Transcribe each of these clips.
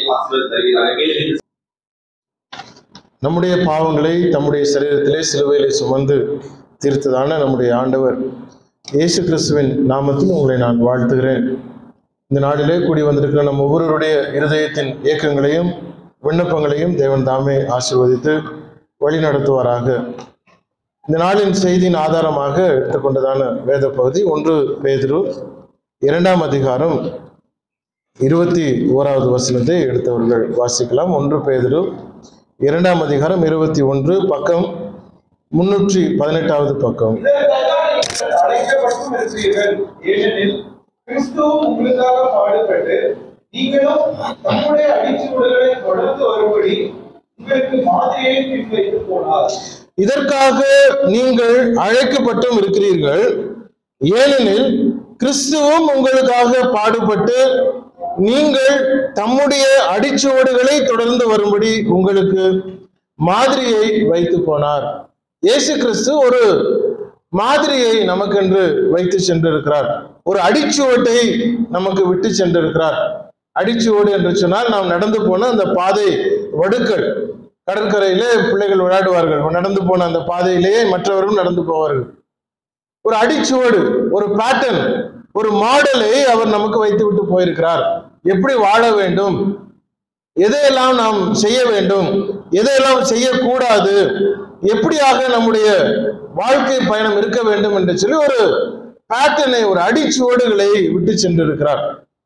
ஆசீர்வாதம் தருகிறார் மேலும் நம்முடைய பாவங்களை தம்முடைய சரீரத்திலே சிலுவையிலே சுமந்து தீர்த்ததான நம்முடைய ஆண்டவர் இயேசு கிறிஸ்துவின் நாமத்தில் உங்களை நான் வாழ்த்துகிறேன் இந்த நாளிலே கூடி வந்திருக்கிற நம் ஒவ்வொருவருடைய இருதயத்தின் இயக்கங்களையும் விண்ணப்பங்களையும் தேவன் தாமே ஆசீர்வதித்து வழி நடத்துவாராக இந்த நாளின் செய்தியின் ஆதாரமாக எடுத்துக்கொண்டதான வேத பகுதி ஒன்று பேதுரு இரண்டாம் அதிகாரம் இருபத்தி ஓராவது வசனத்தை எடுத்தவர்கள் வாசிக்கலாம் ஒன்று பேதுரு இரண்டாம் அதிகாரம் இருபத்தி ஒன்று பக்கம் முன்னூற்றி பதினெட்டாவது பக்கம் இதற்காக அழைக்கப்பட்டும் இருக்கிறீர்கள் ஏனெனில் கிறிஸ்துவும் உங்களுக்காக பாடுபட்டு நீங்களும் தம்முடைய அடிச்சுவடுகளை தொடர்ந்து வரும்படி உங்களுக்கு மாதிரியை பின்வைத்து போனார் இதற்காக நீங்கள் அழைக்கப்பட்டும் இருக்கிறீர்கள் ஏனெனில் கிறிஸ்துவும் உங்களுக்காக பாடுபட்டு நீங்கள் தம்முடைய அடிச்சுவடுகளை தொடர்ந்து வரும்படி உங்களுக்கு மாதிரியை வைத்து போனார் இயேசு கிறிஸ்து ஒரு மாதிரியை நமக்கென்று வைத்து சென்றிருக்கிறார் ஒரு அடிச்சுவட்டை நமக்கு விட்டு சென்றிருக்கிறார் அடிச்சுவடு என்று சொன்னால் நாம் நடந்து போன அந்த பாதை வடுக்கள் கடற்கரையிலே பிள்ளைகள் விளையாடுவார்கள் நடந்து போன அந்த பாதையிலேயே மற்றவர்களும் நடந்து போவார்கள் ஒரு அடிச்சுவடு ஒரு பேட்டர்ன் ஒரு மாடலை அவர் நமக்கு வைத்து விட்டு போயிருக்கிறார் எப்படி வாழ வேண்டும் எதையெல்லாம் நாம் செய்ய வேண்டும் எதையெல்லாம் செய்யக்கூடாது எப்படியாக நம்முடைய வாழ்க்கை பயணம் இருக்க வேண்டும் என்று சொல்லி ஒரு பேட்டர்னை ஒரு அடிச்சுவடுகளை விட்டு சென்றிருக்கிறார்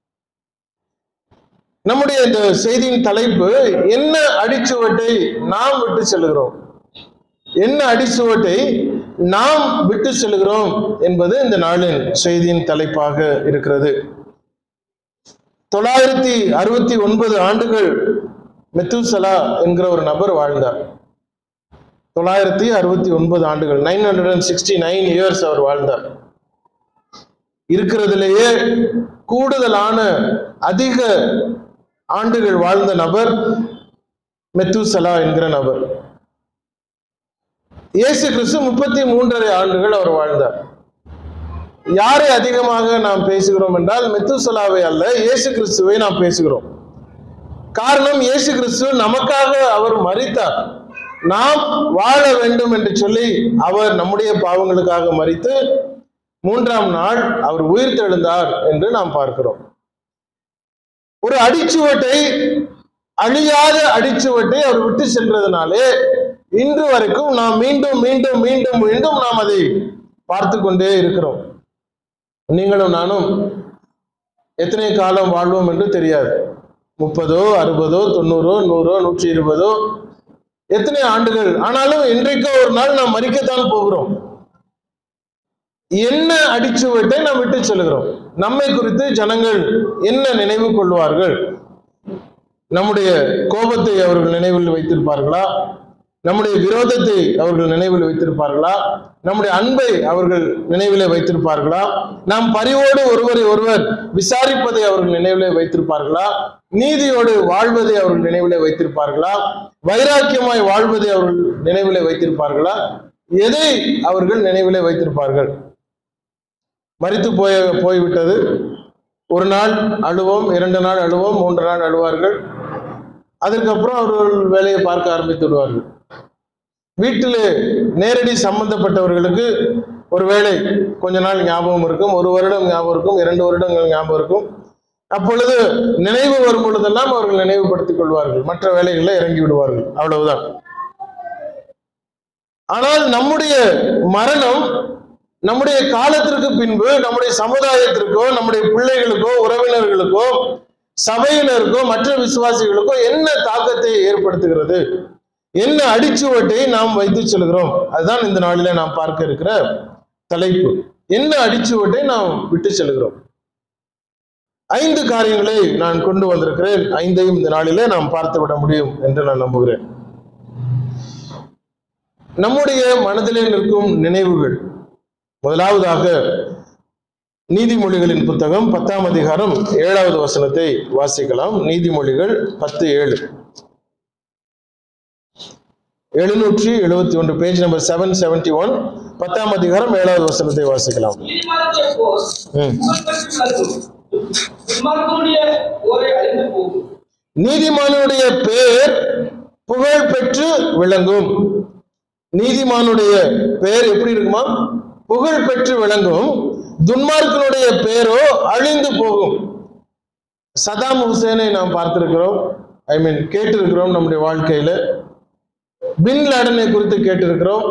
நம்முடைய இந்த செய்தியின் தலைப்பு என்ன அடிச்சுவட்டை நாம் விட்டு செல்கிறோம் என்ன அடிச்சுவட்டை நாம் விட்டு செல்கிறோம் என்பது இந்த நாளின் செய்தியின் தலைப்பாக இருக்கிறது தொள்ளாயிரத்தி அறுபத்தி ஒன்பது ஆண்டுகள் மெத்துசலா என்கிற ஒரு நபர் வாழ்ந்தார் தொள்ளாயிரத்தி அறுபத்தி ஒன்பது ஆண்டுகள் nine hundred and sixty nine years அவர் வாழ்ந்தார் இருக்கிறதுலேயே கூடுதலான அதிக ஆண்டுகள் வாழ்ந்த நபர் மெத்துசலா என்கிற நபர் இயேசு கிறிஸ்து முப்பத்தி மூன்றரை ஆண்டுகள் அவர் வாழ்ந்தார் யாரை அதிகமாக நாம் பேசுகிறோம் என்றால் மெத்துசலாவை அல்ல இயேசு கிறிஸ்துவை நாம் பேசுகிறோம் காரணம் இயேசு கிறிஸ்து நமக்காக அவர் மரித்தார் நாம் வாழ வேண்டும் என்று சொல்லி அவர் நம்முடைய பாவங்களுக்காக மரித்து மூன்றாம் நாள் அவர் உயிர் தெழுந்தார் என்று நாம் பார்க்கிறோம் ஒரு அடிச்சுவட்டை அழியாத அடிச்சுவட்டை அவர் விட்டு சென்றதுனாலே இன்று வரைக்கும் நாம் மீண்டும் மீண்டும் மீண்டும் மீண்டும் நாம் அதை பார்த்து கொண்டே இருக்கிறோம் நீங்களும் நானும் எத்தனை காலம் வாழ்வோம் என்று தெரியாது முப்பதோ அறுபதோ தொண்ணூறோ நூறோ நூற்றி இருபதோ எத்தனை ஆண்டுகள் ஆனாலும் இன்றைக்கோ ஒரு நாள் நாம் மறிக்கத்தான் போகிறோம் என்ன அடிச்சுவட்டை நாம் விட்டு செல்கிறோம் நம்மை குறித்து ஜனங்கள் என்ன நினைவு கொள்வார்கள் நம்முடைய கோபத்தை அவர்கள் நினைவில் வைத்திருப்பார்களா நம்முடைய விரோதத்தை அவர்கள் நினைவில் வைத்திருப்பார்களா நம்முடைய அன்பை அவர்கள் நினைவிலே வைத்திருப்பார்களா நாம் பரிவோடு ஒருவரை ஒருவர் விசாரிப்பதை அவர்கள் நினைவிலே வைத்திருப்பார்களா நீதியோடு வாழ்வதை அவர்கள் நினைவிலே வைத்திருப்பார்களா வைராக்கியமாய் வாழ்வதை அவர்கள் நினைவிலே வைத்திருப்பார்களா எதை அவர்கள் நினைவிலே வைத்திருப்பார்கள் மறித்து போய போய்விட்டது ஒரு நாள் அழுவோம் இரண்டு நாள் அழுவோம் மூன்று நாள் அழுவார்கள் அதற்கப்புறம் அவர்கள் வேலையை பார்க்க ஆரம்பித்து விடுவார்கள் வீட்டில் நேரடி சம்பந்தப்பட்டவர்களுக்கு ஒரு வேளை கொஞ்ச நாள் ஞாபகம் இருக்கும் ஒரு வருடம் ஞாபகம் இருக்கும் இரண்டு வருடங்கள் ஞாபகம் இருக்கும் அப்பொழுது நினைவு வரும் பொழுதெல்லாம் அவர்கள் நினைவுபடுத்திக் கொள்வார்கள் மற்ற வேலைகளில் இறங்கி விடுவார்கள் அவ்வளவுதான் ஆனால் நம்முடைய மரணம் நம்முடைய காலத்திற்கு பின்பு நம்முடைய சமுதாயத்திற்கோ நம்முடைய பிள்ளைகளுக்கோ உறவினர்களுக்கோ சபையினருக்கோ மற்ற விசுவாசிகளுக்கோ என்ன தாக்கத்தை ஏற்படுத்துகிறது என்ன அடிச்சுவட்டை நாம் வைத்து செல்கிறோம் அதுதான் இந்த நாளிலே நாம் பார்க்க இருக்கிற தலைப்பு என்ன அடிச்சுவட்டை நாம் விட்டு செல்கிறோம் ஐந்து காரியங்களை நான் கொண்டு வந்திருக்கிறேன் ஐந்தையும் இந்த நாளிலே நாம் பார்த்து விட முடியும் என்று நான் நம்புகிறேன் நம்முடைய மனதிலே நிற்கும் நினைவுகள் முதலாவதாக நீதிமொழிகளின் புத்தகம் பத்தாம் அதிகாரம் ஏழாவது வசனத்தை வாசிக்கலாம் நீதிமொழிகள் பத்து ஏழு எழுநூற்றி எழுபத்தி ஒன்று page number seven seventy one பத்தாம் அதிகாரம் ஏழாவது வசனத்தை வாசிக்கலாம் நீதிமானுடைய போர் ம். புகழ்பெற்று விளங்கும். துன்மார்க்கனுடைய போரை அழிந்து போகும் நீதிமானுடைய பெயர் புகழ் பெற்று விளங்கும் நீதிமானுடைய பெயர் எப்படி இருக்குமா புகழ் பெற்று விளங்கும் துன்மார்க்கனுடைய பெயரோ அழிந்து போகும் சதாம் ஹுசேனை நாம் பார்த்திருக்கிறோம் ஐ மீன் கேட்டிருக்கிறோம் நம்முடைய வாழ்க்கையில பின் லாடனை குறித்து கேட்டிருக்கிறோம்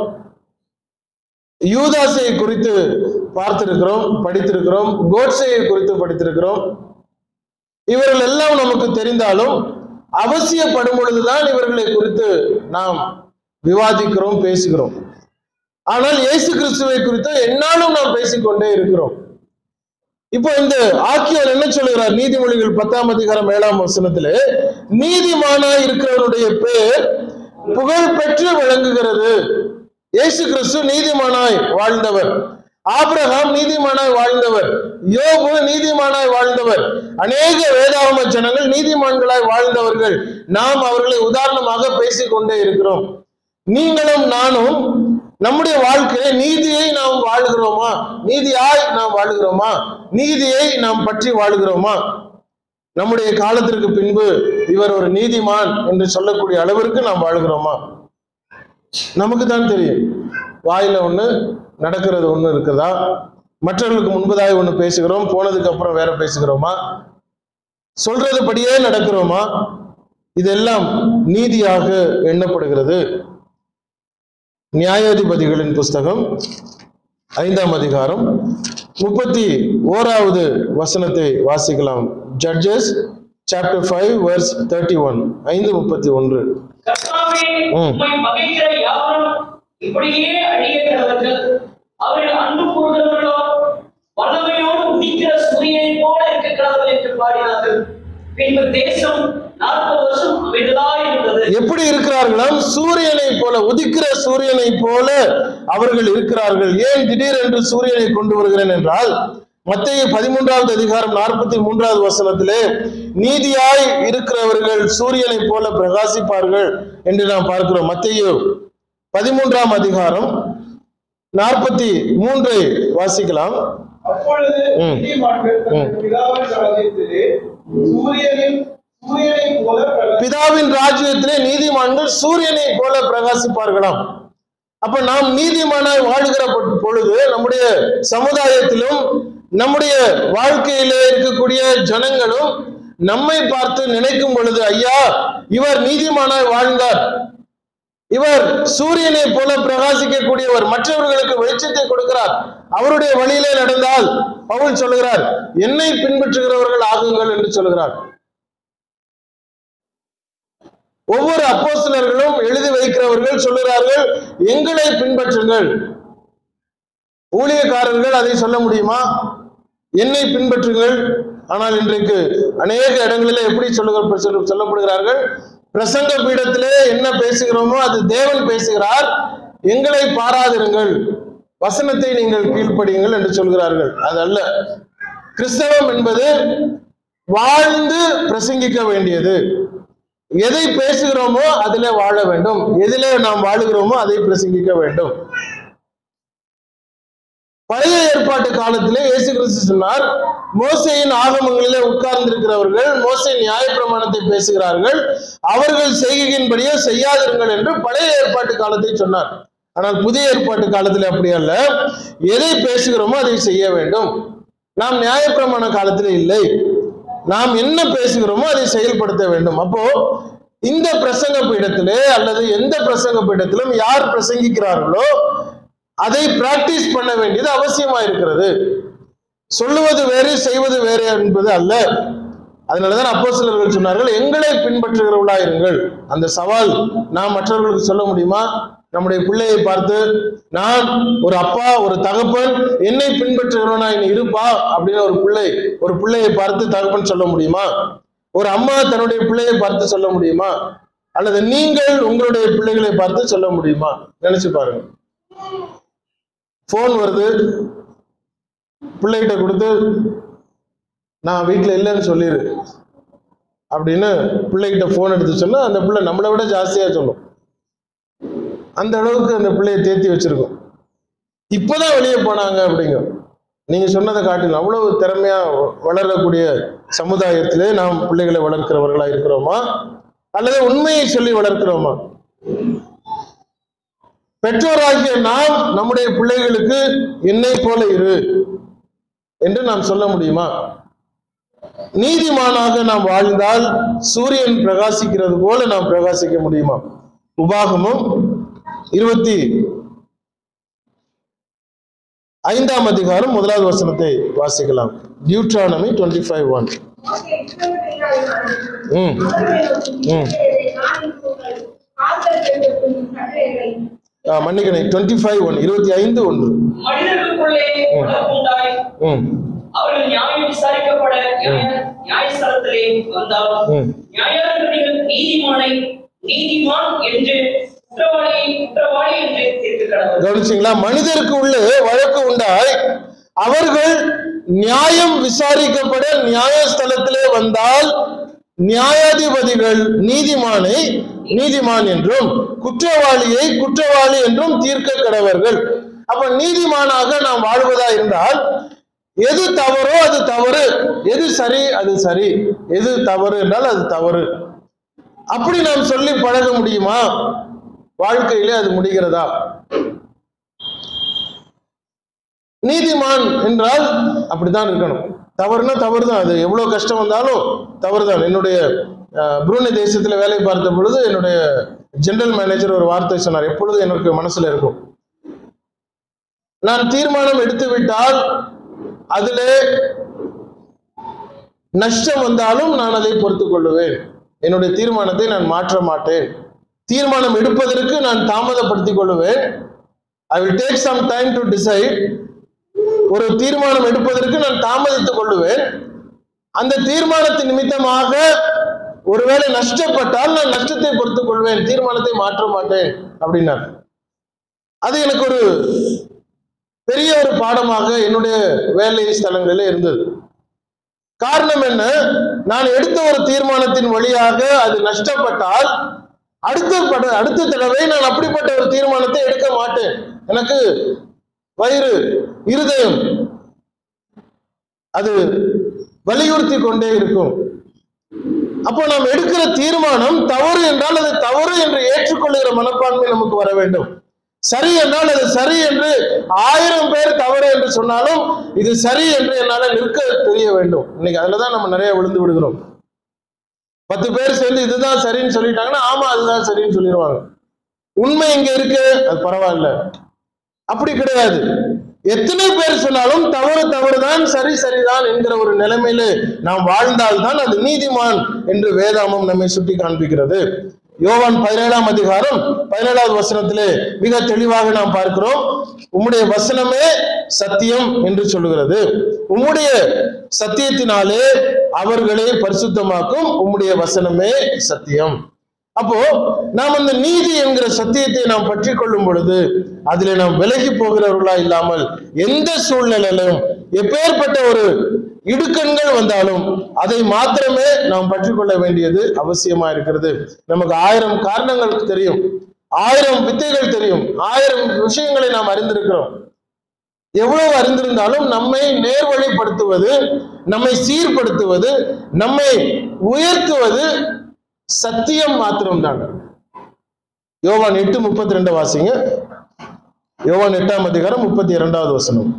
யூதாசை குறித்து பார்த்திருக்கிறோம் படித்திருக்கிறோம் கோட்சையை குறித்து படித்திருக்கிறோம் இவர்கள் எல்லாம் நமக்கு தெரிந்தாலும் அவசியப்படும் பொழுதுதான் இவர்களை குறித்து நாம் விவாதிக்கிறோம் பேசுகிறோம் ஆனால் இயேசு கிறிஸ்துவை குறித்து என்னாலும் நாம் பேசிக்கொண்டே இருக்கிறோம் இப்போ இந்த ஆக்கியோர் என்ன சொல்லுகிறார் நீதிமொழிகள் பத்தாம் அதிகாரம் ஏழாம் வசனத்திலே நீதிமானாய் இருக்கிறவருடைய பேர் புகழ் பெற்று விளங்குகிறது இயேசு கிறிஸ்து நீதிமானாய் வாழ்ந்தவர் ஆபிரகாம் நீதிமானாய் வாழ்ந்தவர் யோபு நீதிமானாய் வாழ்ந்தவர் அநேக வேதாகம ஜனங்கள் நீதிமான்களாய் வாழ்ந்தவர்கள் நாம் அவர்களை உதாரணமாக பேசிக்கொண்டே இருக்கிறோம் நீங்களும் நானும் நம்முடைய வாழ்க்கையை நீதியை நாம் வாழுகிறோமா நீதியாய் நாம் வாழுகிறோமா நீதியை நாம் பற்றி வாழுகிறோமா நம்முடைய காலத்திற்கு பின்பு இவர் ஒரு நீதிமான் என்று சொல்லக்கூடிய அளவிற்கு நாம் வாழுகிறோமா நமக்கு தான் தெரியும் வாயில ஒண்ணு நடக்கிறது ஒண்ணு இருக்குதா மற்றவர்களுக்கு முன்பதாக ஒண்ணு பேசுகிறோம் போனதுக்கு அப்புறம் வேற பேசுகிறோமா சொல்றது படியே நடக்கிறோமா இதெல்லாம் நீதியாக எண்ணப்படுகிறது நியாயாதிபதிகளின் புஸ்தகம் ஐந்தாம் அதிகாரம் முப்பத்தி ஓராவது வசனத்தை வாசிக்கலாம் Judges chapter five verse thirty one ஐந்து முப்பத்தி ஒன்று கர்த்தாவே ம். உம்மை பகைக்கிற யாவரும் இப்படியே அழிய கிடவர்கள் அவர்கள் அன்பு கூறுகிறவர்களோ வல்லமையோடு உதிக்கிற சூரியனை போல இருக்க கிடவர்கள் என்று பாடினார்கள் பின்பு தேசம் நாற்பது வருஷம் அமைதலாய் இருந்தது எப்படி இருக்கிறார்களாம் சூரியனை போல உதிக்கிற சூரியனை போல அவர்கள் இருக்கிறார்கள் ஏன் திடீரென்று சூரியனை கொண்டு வருகிறேன் என்றால் மத்திய பதிமூன்றாவது அதிகாரம் நாற்பத்தி மூன்றாவது வசனத்திலே நீதியாய் இருக்கிறவர்கள் சூரியனை போல பிரகாசிப்பார்கள் என்று நாம் பார்க்கிறோம் மத்திய பதிமூன்றாம் அதிகாரம் நாற்பத்தி மூன்றை வாசிக்கலாம் அப்பொழுது ம். நீதிமான்கள் தங்கள் ம். பிதாவின் ராஜ்யத்திலே சூரியனின் சூரியனை போல பிரகாசி பிதாவின் ராஜ்யத்திலே நீதிமான்கள் சூரியனை போல பிரகாசிப்பார்களாம் அப்ப நாம் நீதிமானாய் வாழ்கிற பொ- பொழுது நம்முடைய சமுதாயத்திலும் நம்முடைய வாழ்க்கையிலே இருக்கக்கூடிய ஜனங்களும் நம்மை பார்த்து நினைக்கும் பொழுது ஐயா இவர் நீதிமானாய் வாழ்ந்தார் இவர் சூரியனை போல பிரகாசிக்கக்கூடியவர் மற்றவர்களுக்கு வெளிச்சத்தை கொடுக்கிறார் அவருடைய வழியிலே நடந்தால் பவுல் சொல்லுகிறார் என்னை பின்பற்றுகிறவர்கள் ஆகுங்கள் என்று சொல்கிறார் ஒவ்வொரு அப்போஸ்தலர்களும் எழுதி வைக்கிறவர்கள் சொல்லுகிறார்கள் எங்களை பின்பற்றுங்கள் ஊழியக்காரர்கள் அதை சொல்ல முடியுமா என்னை பின்பற்றுங்கள் ஆனால் இன்றைக்கு அநேக இடங்களிலே எப்படி சொல்லுகிற சொல்ல- சொல்லப்படுகிறார்கள் பிரசங்க பீடத்திலே என்ன பேசுகிறோமோ அது தேவன் பேசுகிறார் எங்களை பாராதிருங்கள் வசனத்தை நீங்கள் கீழ்ப்படியுங்கள் என்று சொல்கிறார்கள் அது அல்ல கிறிஸ்தவம் என்பது வாழ்ந்து பிரசங்கிக்க வேண்டியது எதை பேசுகிறோமோ அதிலே வாழ வேண்டும் எதிலே நாம் வாழுகிறோமோ அதை பிரசங்கிக்க வேண்டும் பழைய ஏற்பாட்டு காலத்திலே இயேசு கிறிஸ்து சொன்னார் மோசையின் ஆகமங்களிலே உட்கார்ந்திருக்கிறவர்கள் மோசை நியாயப்பிரமாணத்தை பேசுகிறார்கள் அவர்கள் செய்கையின்படியே செய்யாதிருங்கள் என்று பழைய ஏற்பாட்டு காலத்தை சொன்னார் ஆனால் புதிய ஏற்பாட்டு காலத்தில் அப்படி அல்ல எதை பேசுகிறோமோ அதை செய்ய வேண்டும் நாம் நியாயப்பிரமாண காலத்தில் இல்லை நாம் என்ன பேசுகிறோமோ அதை செயல்படுத்த வேண்டும் அப்போ இந்த பிரசங்க பீடத்திலே அல்லது எந்த பிரசங்க பீடத்திலும் யார் பிரசங்கிக்கிறார்களோ அதை பிராக்டிஸ் பண்ண வேண்டியது அவசியமா இருக்கிறது சொல்லுவது வேறு செய்வது வேறு என்பது அல்ல அதனாலதான் அப்போ சிலர்கள் சொன்னார்கள் எங்களை பின்பற்றுகிறவர்களா இருங்கள் அந்த சவால் நாம் மற்றவர்களுக்கு சொல்ல முடியுமா நம்முடைய பிள்ளையை பார்த்து நான் ஒரு அப்பா ஒரு தகப்பன் என்னை பின்பற்றுகிறவனா நீ இருப்பா அப்படின்னு ஒரு பிள்ளை ஒரு பிள்ளையை பார்த்து தகப்பன் சொல்ல முடியுமா ஒரு அம்மா தன்னுடைய பிள்ளையை பார்த்து சொல்ல முடியுமா அல்லது நீங்கள் உங்களுடைய பிள்ளைகளை பார்த்து சொல்ல முடியுமா நினைச்சு பாருங்க ஃபோன் வருது பிள்ளைகிட்ட கொடுத்து நான் வீட்டில் இல்லைன்னு சொல்லிடு அப்படின்னு பிள்ளைகிட்ட ஃபோன் எடுத்து சொன்னா அந்த பிள்ளை நம்மளை விட ஜாஸ்தியாக சொல்லும் அந்த அளவுக்கு அந்த பிள்ளையை தேத்தி வச்சிருக்கோம் இப்போதான் வெளியே போனாங்க அப்படிங்க நீங்க சொன்னதை காட்டிலும் அவ்வளவு திறமையா வளரக்கூடிய சமுதாயத்திலே நாம் பிள்ளைகளை வளர்க்கிறவர்களா இருக்கிறோமா அல்லது உண்மையை சொல்லி வளர்க்கிறோமா பெற்றோராகிய நாம் நம்முடைய பிள்ளைகளுக்கு என்னை போல இரு என்று நாம் சொல்ல முடியுமா நீதிமானாக நாம் வாழ்ந்தால் சூரியன் பிரகாசிக்கிறது போல நாம் பிரகாசிக்க முடியுமா உபாகமும் இருபத்தி ஐந்தாம் அதிகாரம் முதலாவது வசனத்தை வாசிக்கலாம் டியூட்ரானமி டுவெண்ட்டி ஃபைவ் ஒன் ம் ம் ஆ, மன்னிக்கணும் டுவெண்ட்டி ஃபைவ் ஒன் இருபத்தி ஐந்து ஒன்று மனிதர்களுக்குள்ளே உண்டாய் ம் அவர்கள் நியாயம் விசாரிக்கப்பட நியாய- நியாயஸ்தலத்திலே வந்தால் ம். நியாயாதிபதிகள் நீதிமானை நீதிமான் என்று குற்றவாளி குற்றவாளி என்று தீர்க்க கடவுள் கவனிச்சிங்களா மனிதருக்கு உள்ளே வழக்கு உண்டாய் அவர்கள் நியாயம் விசாரிக்கப்பட நியாயஸ்தலத்திலே வந்தால் நியாயாதிபதிகள் நீதிமானை நீதிமான் என்றும் குற்றவாளியை குற்றவாளி என்றும் தீர்க்க கடவர்கள் அப்ப நீதிமானாக நாம் வாழ்வதா இருந்தால் எது தவறோ அது தவறு எது சரி அது சரி எது தவறு என்றால் அது தவறு அப்படி நாம் சொல்லி பழக முடியுமா வாழ்க்கையிலே அது முடிகிறதா நீதிமான் என்றால் அப்படித்தான் இருக்கணும் தவறுனா தவறு தான் அது எவ்வளவு கஷ்டம் வந்தாலும் தவறு தான் என்னுடைய அஹ், புரூனி தேசத்துல வேலை பார்த்த பொழுது என்னுடைய ஜெனரல் மேனேஜர் ஒரு வார்த்தை சொன்னார் எப்பொழுதும் எனக்கு மனசுல இருக்கும் நான் தீர்மானம் எடுத்து விட்டால் அதிலே நஷ்டம் வந்தாலும் நான் அதை பொறுத்துக் கொள்ளுவேன் என்னுடைய தீர்மானத்தை நான் மாற்ற மாட்டேன் தீர்மானம் எடுப்பதற்கு நான் தாமதப்படுத்திக் கொள்ளுவேன் I will take some time to decide ஒரு தீர்மானம் எடுப்பதற்கு நான் தாமதித்துக் கொள்ளுவேன் அந்த தீர்மானத்தின் நிமித்தமாக ஒருவேளை நஷ்டப்பட்டால் நான் நஷ்டத்தை பொறுத்துக் கொள்வேன் தீர்மானத்தை மாற்ற மாட்டேன் அப்படின்னார் அது எனக்கு ஒரு பெரிய ஒரு பாடமாக என்னுடைய வேலை ஸ்தலங்களிலே இருந்தது காரணம் என்ன நான் எடுத்த ஒரு தீர்மானத்தின் வழியாக அது நஷ்டப்பட்டால் அடுத்த பட- அடுத்த தடவை நான் அப்படிப்பட்ட ஒரு தீர்மானத்தை எடுக்க மாட்டேன் எனக்கு வயிறு இருதயம் அது வலியுறுத்தி கொண்டே இருக்கும் அப்போ நாம் எடுக்கிற தீர்மானம் தவறு என்றால் அது தவறு என்று ஏற்றுக்கொள்ளுகிற மனப்பான்மை நமக்கு வர வேண்டும் சரி என்றால் அது சரி என்று ஆயிரம் பேர் தவறு என்று சொன்னாலும் இது சரி என்று என்னால நிற்க தெரிய வேண்டும் இன்னைக்கு அதுலதான் நம்ம நிறைய விழுந்து விடுகிறோம் பத்து பேர் சேர்ந்து இதுதான் சரின்னு சொல்லிட்டாங்கன்னா ஆமா அதுதான் சரின்னு சொல்லிடுவாங்க உண்மை இங்க இருக்கு அது பரவாயில்ல அப்படி கிடையாது எத்தனை பேர் சொன்னாலும் தவறு தவறுதான் சரி சரிதான் என்கிற ஒரு நிலைமையில நாம் வாழ்ந்தால்தான் அது நீதிமான் என்று வேதாமம் நம்மை சுட்டி காண்பிக்கிறது யோவான் பதினேழாம் அதிகாரம் பதினேழாவது வசனத்திலே மிக தெளிவாக நாம் பார்க்கிறோம் உம்முடைய வசனமே சத்தியம் என்று சொல்லுகிறது உம்முடைய சத்தியத்தினாலே அவர்களை பரிசுத்தமாக்கும் உம்முடைய வசனமே சத்தியம் அப்போ நாம் அந்த நீதி என்கிற சத்தியத்தை நாம் பற்றி கொள்ளும் பொழுது அதிலே நாம் விலகி போகிறவர்களா இல்லாமல் எந்த சூழ்நிலையிலும் எப்பேற்பட்ட ஒரு இடுக்கண்கள் வந்தாலும் அதை மாத்திரமே நாம் பற்றி கொள்ள வேண்டியது அவசியமா இருக்கிறது நமக்கு ஆயிரம் காரணங்கள் தெரியும் ஆயிரம் வித்தைகள் தெரியும் ஆயிரம் விஷயங்களை நாம் அறிந்திருக்கிறோம் எவ்வளவு அறிந்திருந்தாலும் நம்மை நேர்வழிப்படுத்துவது நம்மை சீர்படுத்துவது நம்மை உயர்த்துவது சத்தியம் மாத்திரம்தான் யோவான் எட்டு முப்பத்தி ரெண்டு வாசிங்க யோவான் எட்டாம் அதிகாரம் முப்பத்தி இரண்டாவது வசனம்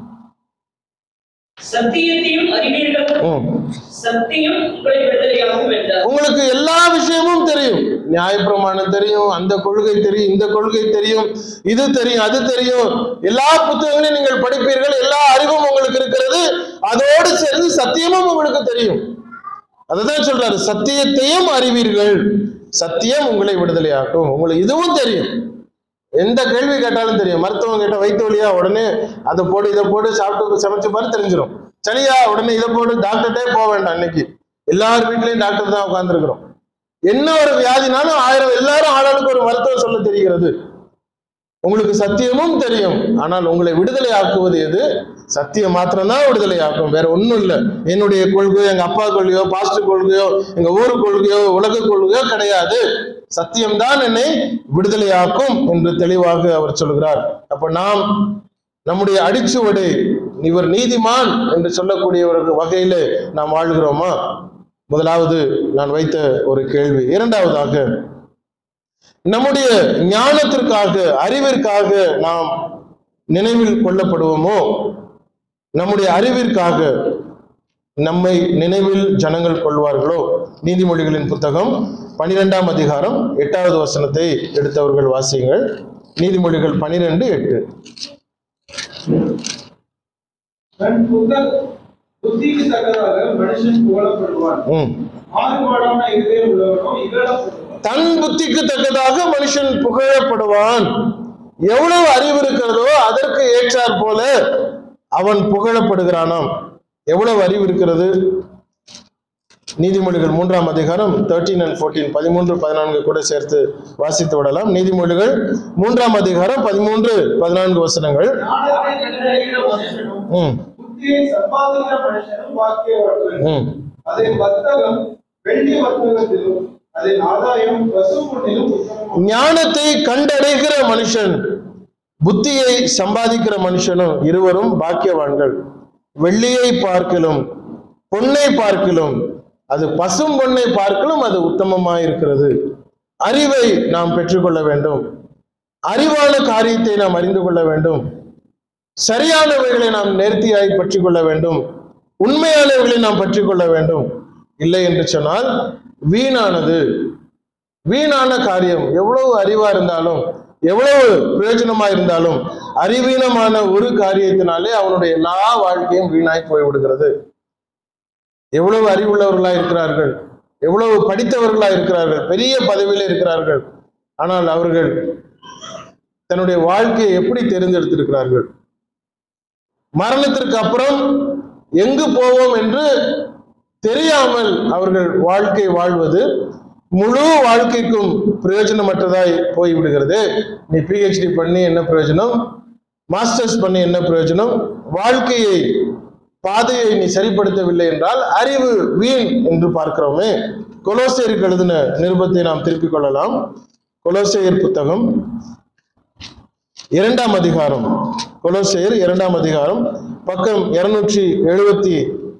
சத்தியத்தையும் அறிவீர்கள் ம். சத்தியம் உங்களை விடுதலையாகும் என்றார் உங்களுக்கு எல்லா விஷயமும் தெரியும் நியாயப்பிரமாணம் தெரியும் அந்த கொள்கை தெரியும் இந்த கொள்கை தெரியும் இது தெரியும் அது தெரியும் எல்லா புத்தகங்களையும் நீங்கள் படிப்பீர்கள் எல்லா அறிவும் உங்களுக்கு இருக்கிறது அதோடு சேர்ந்து சத்தியமும் உங்களுக்கு தெரியும் அதுதான் சொல்றாரு சத்தியத்தையும் அறிவீர்கள் சத்தியம் உங்களை விடுதலையாக்கும் உங்களுக்கு இதுவும் தெரியும் எந்த கேள்வி கேட்டாலும் தெரியும் மருத்துவம் கேட்ட வயிற்று வலியா உடனே அதை போடு இதை போடு சாப்பிட்டு சமைச்சு பாரு தெரிஞ்சிடும் சளியா உடனே இதை போடு டாக்டர்கிட்டே போக வேண்டாம் இன்னைக்கு எல்லார் வீட்லயும் டாக்டர் தான் உட்கார்ந்துருக்கிறோம் என்ன ஒரு வியாதினாலும் ஆயிரம் எல்லாரும் ஆளாளுக்கு ஒரு மருத்துவம் சொல்ல தெரிகிறது உங்களுக்கு சத்தியமும் தெரியும் ஆனால் உங்களை விடுதலை ஆக்குவது எது சத்தியம் மாத்திரம்தான் விடுதலை ஆக்கும் வேற ஒண்ணும் இல்லை என்னுடைய கொள்கையோ எங்க அப்பா கொள்கையோ பாஸ்டர் கொள்கையோ எங்க ஊர் கொள்கையோ உலக கொள்கையோ கிடையாது சத்தியம்தான் என்னை விடுதலையாக்கும் என்று தெளிவாக அவர் சொல்கிறார் அப்ப நாம் நம்முடைய அடிச்சுவடு இவர் நீதிமான் என்று சொல்லக்கூடிய ஒரு வகையில நாம் வாழ்கிறோமா முதலாவது நான் வைத்த ஒரு கேள்வி இரண்டாவதாக நம்முடைய ஞானத்திற்காக அறிவிற்காக நாம் நினைவில் கொள்ளப்படுவோமோ நம்முடைய அறிவிற்காக நம்மை நினைவில் ஜனங்கள் கொள்வார்களோ நீதிமொழிகளின் புத்தகம் பனிரெண்டாம் அதிகாரம் எட்டாவது வசனத்தை எடுத்தவர்கள் வாசியுங்கள் நீதிமொழிகள் பனிரெண்டு எட்டு தன் புத்தக புத்திக்கு தக்கதாக மனுஷன் புகழப்படுவான் ம். மாறுபாடான இதயம் உள்ளவனோ இகழப்படுவான் தன் புத்திக்கு தக்கதாக மனுஷன் புகழப்படுவான் எவ்வளவு அறிவு இருக்கிறதோ அதற்கு ஏற்றாற் போல அவன் புகழப்படுகிறானாம் எவ்வளவு அறிவு இருக்கிறது நீதிமொழிகள் மூன்றாம் அதிகாரம் தேர்ட்டீன் அண்ட் ஃபோர்டீன் பதிமூன்று பதினான்கு கூட சேர்த்து வாசித்து விடலாம் நீதிமொழிகள் மூன்றாம் அதிகாரம் பதிமூன்று பதினான்கு வசனங்கள் ஞானத்தை கண்டறிகிற மனுஷனும் ம் புத்தியை சம்பாதிக்கிற மனுஷனும் பாக்கியவான்கள் ம் அதை வர்த்தகம் வெள்ளி வர்த்தகத்திலும் அதன் ஆதாயம் பசு பொன்னிலும் உத்தமம் ஞானத்தை கண்டடைகிற மனுஷன் புத்தியை சம்பாதிக்கிற மனுஷனும் இருவரும் பாக்கியவான்கள் வெள்ளியை பார்க்கலும் பொன்னை பார்க்கலும் அது பசும் பொன்னை பார்க்கலும் அது உத்தமமாயிருக்கிறது அறிவை நாம் பெற்றுக்கொள்ள வேண்டும் அறிவான காரியத்தை நாம் அறிந்து கொள்ள வேண்டும் சரியானவைகளை நாம் நேர்த்தியாய் பற்றிக் கொள்ள வேண்டும் உண்மையானவைகளை நாம் பற்றிக் கொள்ள வேண்டும் இல்லை என்று சொன்னால் வீணானது வீணான காரியம் எவ்வளவு அறிவா இருந்தாலும் எவ்வளவு பிரயோஜனமா இருந்தாலும் அறிவீனமான ஒரு காரியத்தினாலே அவனுடைய எல்லா வாழ்க்கையும் வீணாய் போய்விடுகிறது எவ்வளவு அறிவுள்ளவர்களா இருக்கிறார்கள் எவ்வளவு படித்தவர்களா இருக்கிறார்கள் பெரிய பதவியில இருக்கிறார்கள் ஆனால் அவர்கள் தன்னுடைய வாழ்க்கையை எப்படி தேர்ந்தெடுத்திருக்கிறார்கள் மரணத்திற்கு அப்புறம் எங்கு போவோம் என்று தெரியாமல் அவர்கள் வாழ்க்கை வாழ்வது முழு வாழ்க்கைக்கும் பிரயோஜனமற்றதாய் போய்விடுகிறது நீ பிஹெச்டி பண்ணி என்ன பிரயோஜனம் மாஸ்டர்ஸ் பண்ணி என்ன பிரயோஜனம் வாழ்க்கையை பாதையை நீ சரிப்படுத்தவில்லை என்றால் அறிவு வீண் என்று பார்க்கிறோமே கொலோசேயருக்கு எழுதின நிருபத்தை நாம் திருப்பிக் கொள்ளலாம் கொலோசேயர் புத்தகம் இரண்டாம் அதிகாரம் கொலோசேயர் இரண்டாம் அதிகாரம் பக்கம் இருநூற்றி எழுபத்தி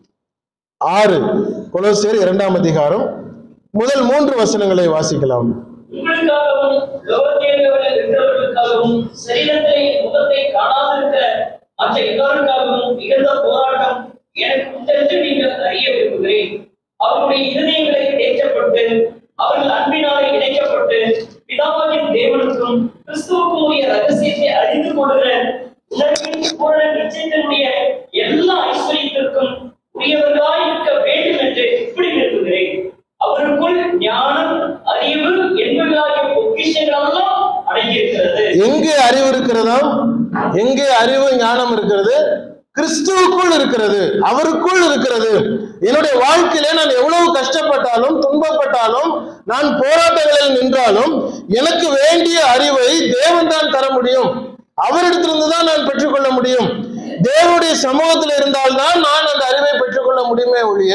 ஆறு கொலோசேயர் இரண்டாம் அதிகாரம் முதல் மூன்று வசனங்களை வாசிக்கலாம் உங்களுக்காகவும் லோகத்தேர்ந்தவர்கள் இருக்கிறவர்களுக்காகவும் சரீரத்திலே முகத்தை காணாதிருக்க மற்ற எல்லாருக்காகவும் மிகுந்த போராட்டம் எனக்கு உண்டென்று நீங்கள் அறிய விரும்புகிறேன் அவருடைய இருதயங்களை தேற்றப்பட்டு அவர்கள் அன்பினாலே இணைக்கப்பட்டு பிதாவாகிய தேவனுக்கும் கிறிஸ்துவுக்கும் உரிய ரகசியத்தை அறிந்து கொள்கிற உணர்வின் பூரண நிச்சயத்தினுடைய எல்லா ஐஸ்வர்யத்திற்கும் உரியவர்களாய் இருக்க வேண்டும் என்று இப்படி விரும்புகிறேன் அவருக்குள் ஞானம் அறிவு என்பதாகிய பொக்கிஷங்களெல்லாம் அடங்கியிருக்கிறது எங்கே அறிவு இருக்கிறதாம் எங்கே அறிவு ஞானம் இருக்கிறது கிறிஸ்துவுக்குள் இருக்கிறது அவருக்குள் இருக்கிறது என்னுடைய வாழ்க்கையிலே நான் எவ்வளவு கஷ்டப்பட்டாலும் துன்பப்பட்டாலும் நான் போராட்டங்களில் நின்றாலும் எனக்கு வேண்டிய அறிவை தேவன் தான் தர முடியும் அவரிடத்திலிருந்து தான் நான் பெற்றுக்கொள்ள முடியும் தேவனுடைய சமூகத்தில் இருந்தால்தான் நான் அந்த அறிவை பெற்றுக்கொள்ள முடியுமே ஒழிய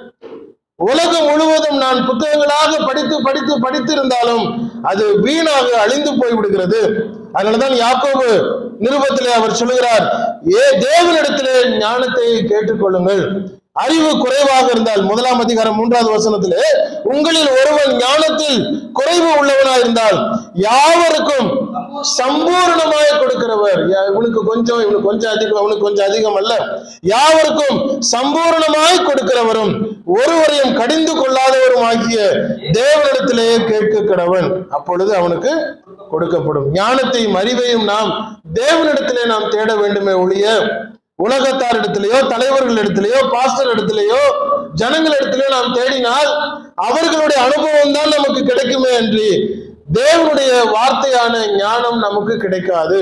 உலகம் முழுவதும் நான் புத்தகங்களாக படித்து படித்து படித்து இருந்தாலும் அது வீணாக அழிந்து போய் விடுகிறது அதனாலதான் யாக்கோபு நிருபத்திலே அவர் சொல்லுகிறார் ஏ தேவனிடத்திலே ஞானத்தை கேட்டுக்கொள்ளுங்கள் அறிவு குறைவாக இருந்தால் முதலாம் அதிகாரம் மூன்றாவது வசனத்திலே உங்களில் ஒருவன் ஞானத்தில் குறைவு உள்ளவனாய் இருந்தால் யாவருக்கும் சம்பூர்ணமாய் கொடுக்கிறவர் யா- இவனுக்கு கொஞ்சம் இவனுக்கு கொஞ்சம் அதிகம் அவனுக்கு கொஞ்சம் அதிகம் அல்ல யாவருக்கும் சம்பூர்ணமாய் கொடுக்கிறவரும் ஒருவரையும் கடிந்து கொள்ளாதவரும் ஆகிய தேவனிடத்திலே கேட்க கடவன் அப்பொழுது அவனுக்கு கொடுக்கப்படும் ஞானத்தையும் அறிவையும் நாம் தேவனிடத்திலே நாம் தேட வேண்டுமே ஒழிய உலகத்தாரிடத்திலேயோ தலைவர்களிடத்திலேயோ பாஸ்டர் இடத்திலேயோ ஜனங்களிடத்திலேயோ நாம் தேடினால் அவர்களுடைய அனுபவம் தான் நமக்கு கிடைக்குமே அன்றி தேவனுடைய வார்த்தையான ஞானம் நமக்கு கிடைக்காது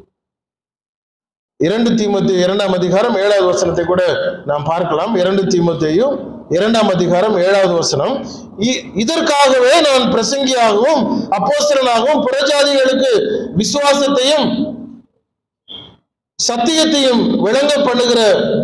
இரண்டு தீமத்து இரண்டாம் அதிகாரம் ஏழாவது வசனத்தை கூட நாம் பார்க்கலாம் இரண்டு தீமத்தையும் இரண்டாம் அதிகாரம் ஏழாவது வசனம் இ- இதற்காகவே நான் பிரசங்கியாகவும் அப்போஸ்தலனாகவும் புறஜாதிகளுக்கு விசுவாசத்தையும் சத்தியத்தையும் விளங்க பண்ணுகிற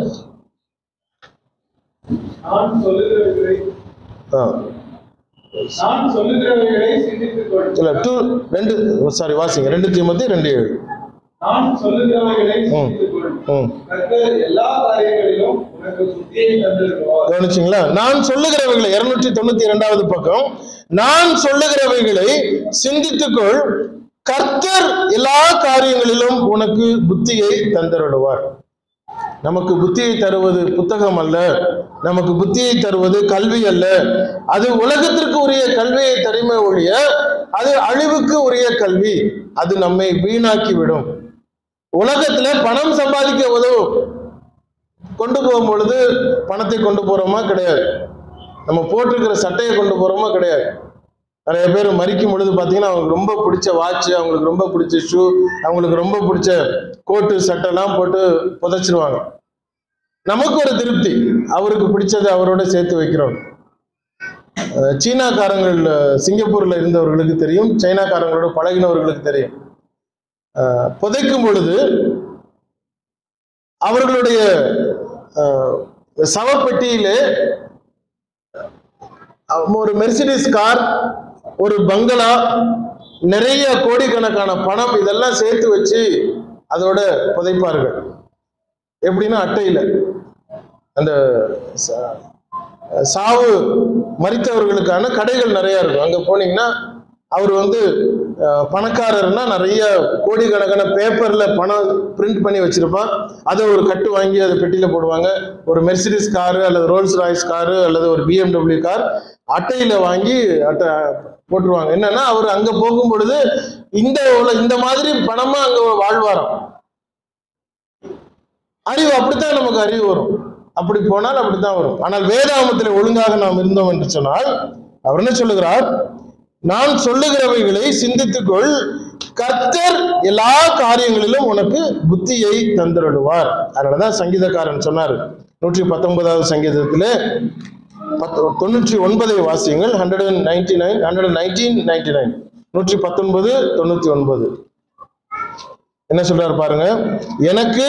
நான் சொல்லுகிறவைகளை ஆ, நான் சொல்லுகிறவைகளை சிந்தித்துக் கொள் இல்ல டூ ரெண்டு சாரி வாசிங்க ரெண்டு தீமத்தி ரெண்டு ஏழு நான் சொல்லுகிறவைகளை சிந்தித்துக் கொள் ம் கர்த்தர் எல்லா காரியங்களிலும் உனக்கு புத்தியை தந்திருக்கிறார் கவனிச்சிங்களா நான் சொல்லுகிறவைகளை இருநூற்றி தொண்ணூத்தி இரண்டாவது பக்கம் நான் சொல்லுகிறவைகளை சிந்தித்துக்கொள் கர்த்தர் எல்லா காரியங்களிலும் உனக்கு புத்தியை தந்தருளுவார் நமக்கு புத்தியை தருவது புத்தகம் அல்ல நமக்கு புத்தியை தருவது கல்வி அல்ல அது உலகத்திற்கு உரிய கல்வியை தருமே ஒழிய அது அழிவுக்கு உரிய கல்வி அது நம்மை வீணாக்கி விடும் உலகத்துல பணம் சம்பாதிக்க உதவும் கொண்டு போகும் பொழுது பணத்தை கொண்டு போறோமா கிடையாது நம்ம போட்டிருக்கிற சட்டையை கொண்டு போறோமா கிடையாது நிறைய பேர் மறிக்கும் பொழுது பார்த்தீங்கன்னா அவங்களுக்கு ரொம்ப பிடிச்ச வாட்ச் அவங்களுக்கு ரொம்ப பிடிச்ச ஷூ அவங்களுக்கு ரொம்ப பிடிச்ச கோட்டு சட்டைலாம் போட்டு புதைச்சிருவாங்க நமக்கு ஒரு திருப்தி அவருக்கு பிடிச்சதை அவரோட சேர்த்து வைக்கிறோம் அஹ் சீனாக்காரங்கள் அஹ், சிங்கப்பூர்ல இருந்தவர்களுக்கு தெரியும் சைனாக்காரங்களோட பழகினவர்களுக்கு தெரியும் அஹ், புதைக்கும் பொழுது அவர்களுடைய அஹ், சவப்பெட்டியிலே அஹ், ஒரு மெர்சிடிஸ் கார் ஒரு பங்களா நிறைய கோடிக்கணக்கான பணம் இதெல்லாம் சேர்த்து வச்சு அதோட புதைப்பார்கள் எப்படின்னா அட்டையில அந்த ச- சாவு மறித்தவர்களுக்கான கடைகள் நிறைய இருக்கும் அங்க போனீங்கன்னா அவர் வந்து அஹ், பணக்காரர்னா நிறைய கோடிக்கணக்கான பேப்பர்ல பணம் பிரிண்ட் பண்ணி வச்சிருப்பான் அதை ஒரு கட்டு வாங்கி அதை பெட்டியில போடுவாங்க ஒரு மெர்சிடிஸ் காரு அல்லது ரோல்ஸ் ராய்ஸ் காரு அல்லது ஒரு பிஎம்டபிள்யூ கார் அட்டையில வாங்கி அட்டை போட்டுருவாங்க என்னன்னா அவர் அங்க போகும் பொழுது இந்த உல- இந்த மாதிரி பணமா அங்க வாழ்வாராம் அறிவு அப்படித்தான் நமக்கு அறிவு வரும் அப்படி போனால் அப்படித்தான் வரும் ஆனால் வேதாமத்தில் ஒழுங்காக நாம் இருந்தோம் என்று சொன்னால் அவர் என்ன சொல்லுகிறார் நான் சொல்லுகிறவைகளை சிந்தித்துக்கொள் கர்த்தர் எல்லா காரியங்களிலும் உனக்கு புத்தியை தந்திருடுவார் அதனாலதான் சங்கீதக்காரன் சொன்னார் நூற்றி பத்தொன்பதாவது சங்கீதத்திலே பத்து தொண்ணூற்றி ஒன்பதை வாசியங்கள் hundred and ninety nine hundred and nineteen ninety nine நூற்றி பத்தொன்பது தொண்ணூற்றி ஒன்பது என்ன சொல்றாரு பாருங்க எனக்கு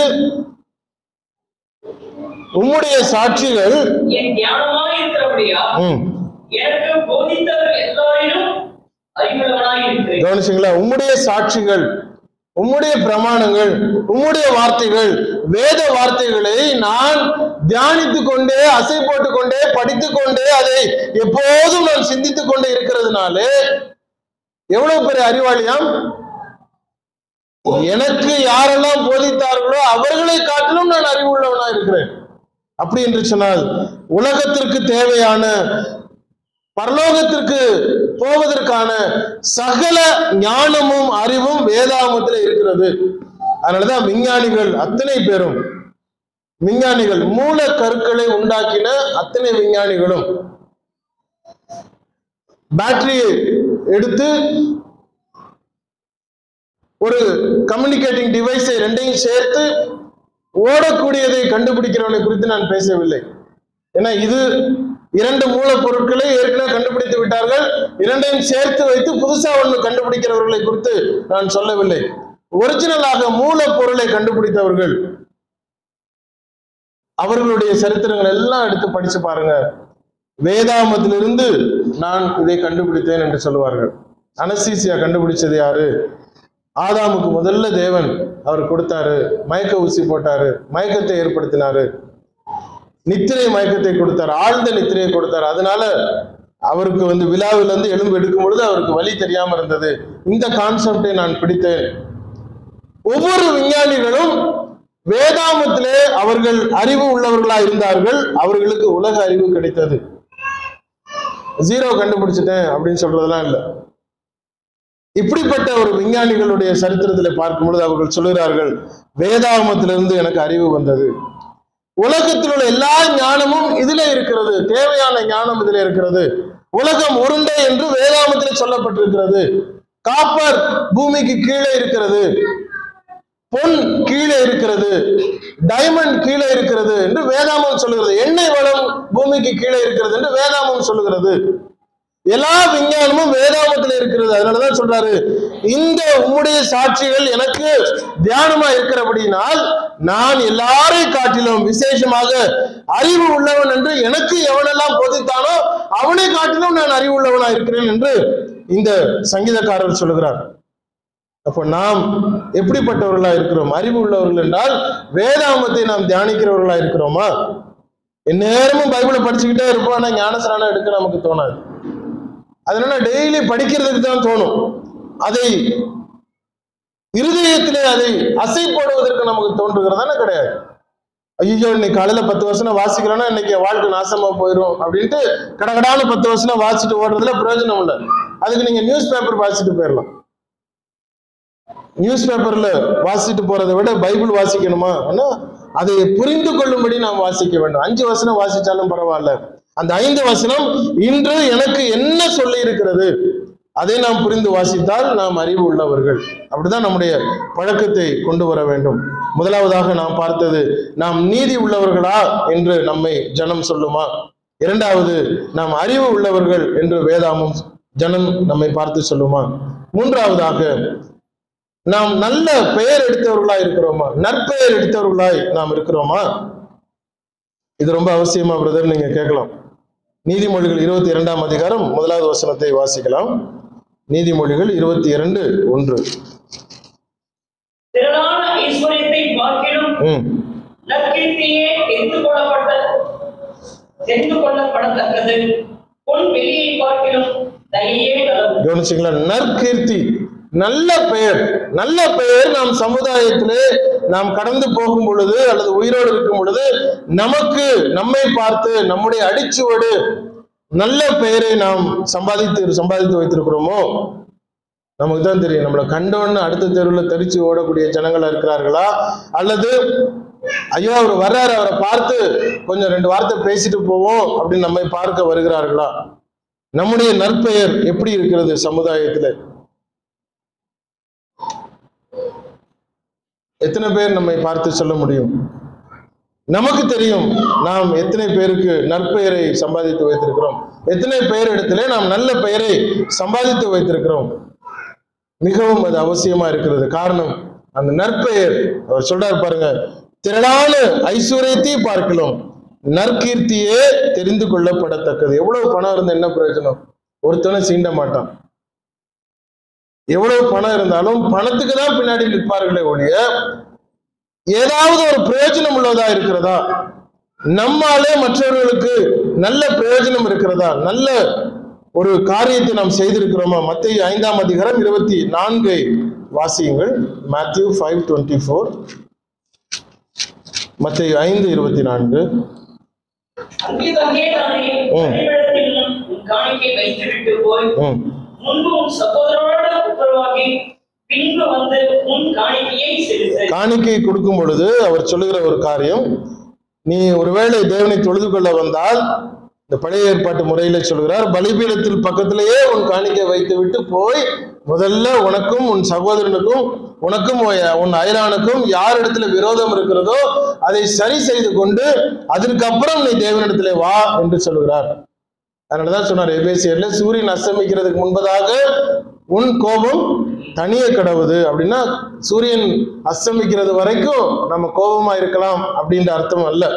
உம்முடைய சாட்சிகள் என் தியானமாய் இருக்கிறபடியா ம், எனக்கு போதித்தவர் எல்லாரிலும் அறிவுள்ளவனாய் இருக்கிறேன் கவனிச்சிங்களா உம்முடைய சாட்சிகள் உம்முடைய பிரமாணங்கள் உம்முடைய வார்த்தைகள் வேத வார்த்தைகளை நான் தியானித்துக் கொண்டே அசை போட்டுக் கொண்டே படித்துக் கொண்டே அதை எப்போதும் நான் சிந்தித்துக் கொண்டே இருக்கிறதுனாலே எவ்வளவு பெரிய அறிவாளியாம் எனக்கு யாரெல்லாம் போதித்தார்களோ அவர்களை காட்டிலும் நான் அறிவுள்ளவனா இருக்கிறேன் அப்படி என்று சொன்னால் உலகத்திற்கு தேவையான பரலோகத்திற்கு போவதற்கான சகல ஞானமும் அறிவும் வேதாகமத்தில் இருக்கிறது அதனாலதான் விஞ்ஞானிகள் அத்தனை பேரும் விஞ்ஞானிகள் மூல கருக்களை உண்டாக்கின அத்தனை விஞ்ஞானிகளும் பேட்டரியை எடுத்து ஒரு கம்யூனிகேட்டிங் டிவைஸை ரெண்டையும் சேர்த்து ஓடக்கூடியதை கண்டுபிடிக்கிறவனை குறித்து நான் பேசவில்லை ஏன்னா இது இரண்டு மூலப்பொருட்களை ஏற்கனவே கண்டுபிடித்து விட்டார்கள் இரண்டையும் சேர்த்து வைத்து புதுசா ஒன்று கண்டுபிடிக்கிறவர்களை குறித்து நான் சொல்லவில்லை ஒரிஜினலாக மூலப்பொருளை கண்டுபிடித்தவர்கள் அவர்களுடைய சரித்திரங்கள் எல்லாம் எடுத்து படிச்சு பாருங்க வேதாமத்திலிருந்து நான் இதை கண்டுபிடித்தேன் என்று சொல்லுவார்கள் அனசீசியா கண்டுபிடிச்சது யாரு ஆதாமுக்கு முதல்ல தேவன் அவர் கொடுத்தாரு மயக்க ஊசி போட்டாரு மயக்கத்தை ஏற்படுத்தினாரு நித்திரை மயக்கத்தை கொடுத்தார் ஆழ்ந்த நித்திரையை கொடுத்தார் அதனால அவருக்கு வந்து விழாவில் இருந்து எலும்பு எடுக்கும் பொழுது அவருக்கு வழி தெரியாம இருந்தது இந்த கான்செப்டை நான் பிடித்தேன் ஒவ்வொரு விஞ்ஞானிகளும் வேதாமத்திலே அவர்கள் அறிவு உள்ளவர்களா இருந்தார்கள் அவர்களுக்கு உலக அறிவு கிடைத்தது ஜீரோ கண்டுபிடிச்சிட்டேன் அப்படின்னு சொல்றதெல்லாம் இல்லை இப்படிப்பட்ட ஒரு விஞ்ஞானிகளுடைய சரித்திரத்தில் பார்க்கும் பொழுது அவர்கள் சொல்லுகிறார்கள் வேதாகமத்திலிருந்து எனக்கு அறிவு வந்தது உலகத்தில் உள்ள எல்லா ஞானமும் இதுல இருக்கிறது தேவையான ஞானம் இதுல இருக்கிறது உலகம் உருண்டை என்று வேதாகமத்தில் சொல்லப்பட்டிருக்கிறது காப்பர் பூமிக்கு கீழே இருக்கிறது பொன் கீழே இருக்கிறது டைமண்ட் கீழே இருக்கிறது என்று வேதாமம் சொல்லுகிறது எண்ணெய் வளம் பூமிக்கு கீழே இருக்கிறது என்று வேதாமம் சொல்லுகிறது எல்லா விஞ்ஞானமும் வேதாமத்தில் இருக்கிறது அதனாலதான் சொல்றாரு இந்த உம்முடைய சாட்சிகள் எனக்கு தியானமா இருக்கிறபடினால் நான் எல்லாரை காட்டிலும் விசேஷமாக அறிவு உள்ளவன் என்று எனக்கு எவனெல்லாம் போதித்தானோ அவனை காட்டிலும் நான் அறிவு உள்ளவனா இருக்கிறேன் என்று இந்த சங்கீதக்காரர் சொல்லுகிறார் அப்போ நாம் எப்படிப்பட்டவர்களா இருக்கிறோம் அறிவு உள்ளவர்கள் என்றால் வேதாமத்தை நாம் தியானிக்கிறவர்களா இருக்கிறோமா எந்நேரமும் பைபிளை படிச்சுக்கிட்டே இருப்போம் ஆனா ஞானஸ்நானம் எடுக்க நமக்கு தோணாது அதனால டெய்லி படிக்கிறதுக்கு தான் தோணும் அதை இருதயத்திலே அதை அசை போடுவதற்கு நமக்கு தோன்றுகிறதானே கிடையாது ஐயோ இன்னைக்கு காலையில பத்து வருஷம் வாசிக்கிறோம்னா இன்னைக்கு என் வாழ்க்கை நாசமா போயிடும் அப்படின்ட்டு கடகடான பத்து வருஷம் வாசிச்சுட்டு ஓடுறதுல பிரயோஜனம் இல்லை அதுக்கு நீங்க நியூஸ் பேப்பர் வாசிச்சுட்டு போயிடலாம் நியூஸ் பேப்பர்ல வாசிட்டு போறதை விட பைபிள் வாசிக்கணுமா ஆனா அதை புரிந்து கொள்ளும்படி நாம் வாசிக்க வேண்டும் அஞ்சு வசனம் வாசிச்சாலும் பரவாயில்ல அந்த ஐந்து வசனம் இன்று எனக்கு என்ன சொல்லி இருக்கிறது அதை நாம் புரிந்து வாசித்தால் நாம் அறிவு உள்ளவர்கள் அப்படிதான் நம்முடைய பழக்கத்தை கொண்டு வர வேண்டும் முதலாவதாக நாம் பார்த்தது நாம் நீதி உள்ளவர்களா என்று நம்மை ஜனம் சொல்லுமா இரண்டாவது நாம் அறிவு உள்ளவர்கள் என்று வேதாமும் ஜனம் நம்மை பார்த்து சொல்லுமா மூன்றாவதாக நாம் நல்ல பெயர் எடுத்தவர்களாய் இருக்கிறோமா நற்பெயர் எடுத்தவர்களாய் நாம் இருக்கிறோமா இது ரொம்ப அவசியமா பிரதர் நீங்க கேட்கலாம் நீதிமொழிகள் இருபத்தி இரண்டாம் அதிகாரம் முதலாவது வசனத்தை வாசிக்கலாம் நீதிமொழிகள் இருபத்தி இரண்டு ஒன்று திரளான ஐஸ்வர்யத்தை பார்க்கிலும் ம் நற்கீர்த்தியே தெரிந்து கொள்ளப்பட்ட தெரிந்து கொள்ளப்படத்தக்கது பொன் வெளியை பார்க்கிலும் தனியே நலம் கவனிச்சிங்களா நற்கீர்த்தி நல்ல பெயர் நல்ல பெயர் நாம் சமுதாயத்திலே நாம் கடந்து போகும் பொழுது அல்லது உயிரோடு இருக்கும் பொழுது நமக்கு நம்மை பார்த்து நம்முடைய அடிச்சுவடு நல்ல பெயரை நாம் சம்பாதித்து சம்பாதித்து வைத்திருக்கிறோமோ நமக்கு தான் தெரியும் நம்மளை கண்டோன்னு அடுத்த தெருவில் தெரிச்சு ஓடக்கூடிய ஜனங்களா இருக்கிறார்களா அல்லது ஐயோ அவர் வர்றாரு அவரை பார்த்து கொஞ்சம் ரெண்டு வார்த்தை பேசிட்டு போவோம் அப்படின்னு நம்மை பார்க்க வருகிறார்களா நம்முடைய நற்பெயர் எப்படி இருக்கிறது சமுதாயத்தில் எத்தனை பேர் நம்மை பார்த்து சொல்ல முடியும் நமக்கு தெரியும் நாம் எத்தனை பேருக்கு நற்பெயரை சம்பாதித்து வைத்திருக்கிறோம் எத்தனை பேர் இடத்திலே நாம் நல்ல பெயரை சம்பாதித்து வைத்திருக்கிறோம் மிகவும் அது அவசியமா இருக்கிறது காரணம் அந்த நற்பெயர் அவர் சொல்றார் பாருங்க திரளான ஐஸ்வர்யத்தை பார்க்கலாம் நற்கீர்த்தியே தெரிந்து கொள்ளப்படத்தக்கது எவ்வளவு பணம் இருந்தா என்ன பிரயோஜனம் ஒருத்தனும் சீண்ட மாட்டான் எவ்வளவு பணம் இருந்தாலும் பணத்துக்கு தான் பின்னாடி நிற்பார்களே ஒழிய ஏதாவது ஒரு பிரயோஜனம் உள்ளதா இருக்கிறதா நம்மாலே மற்றவர்களுக்கு நல்ல பிரயோஜனம் இருக்கிறதா நல்ல ஒரு காரியத்தை நாம் செய்திருக்கிறோமா மத்திய ஐந்தாம் அதிகாரம் இருபத்தி நான்கை வாசியுங்கள் மேத்யூ ஃபைவ் டுவெண்ட்டி ஃபோர் மத்திய ஐந்து இருபத்தி நான்கு அங்கே தங்கே தானே ம். பலிபீடத்தில் உன் காணிக்கை வைத்துவிட்டு போய் ம் முன்பு உன் சகோதரரோட உத்தரவாகி பின்பு வந்து உன் காணிக்கையை செலுத்து காணிக்கை கொடுக்கும் பொழுது அவர் சொல்லுகிற ஒரு காரியம் நீ ஒருவேளை தேவனை தொழுது கொள்ள வந்தால் இந்த பழைய ஏற்பாட்டு முறையில சொல்கிறார் பலிபீடத்தில் பக்கத்திலேயே உன் காணிக்கை வைத்து விட்டு போய் முதல்ல உனக்கும் உன் சகோதரனுக்கும் உனக்கும் உன் உன் அயலானுக்கும் யார் இடத்துல விரோதம் இருக்கிறதோ அதை சரி செய்து கொண்டு அதற்கப்புறம் நீ தேவனிடத்திலே வா என்று சொல்லுகிறார் அதனாலதான் சொன்னார் எபேசியர்ல சூரியன் அஸ்தமிக்கிறதுக்கு முன்பதாக உன் கோபம் தனிய கடவுது அப்படின்னா சூரியன் அஸ்தமிக்கிறது வரைக்கும் நம்ம கோபமா இருக்கலாம் அப்படின்ற அர்த்தம் அல்ல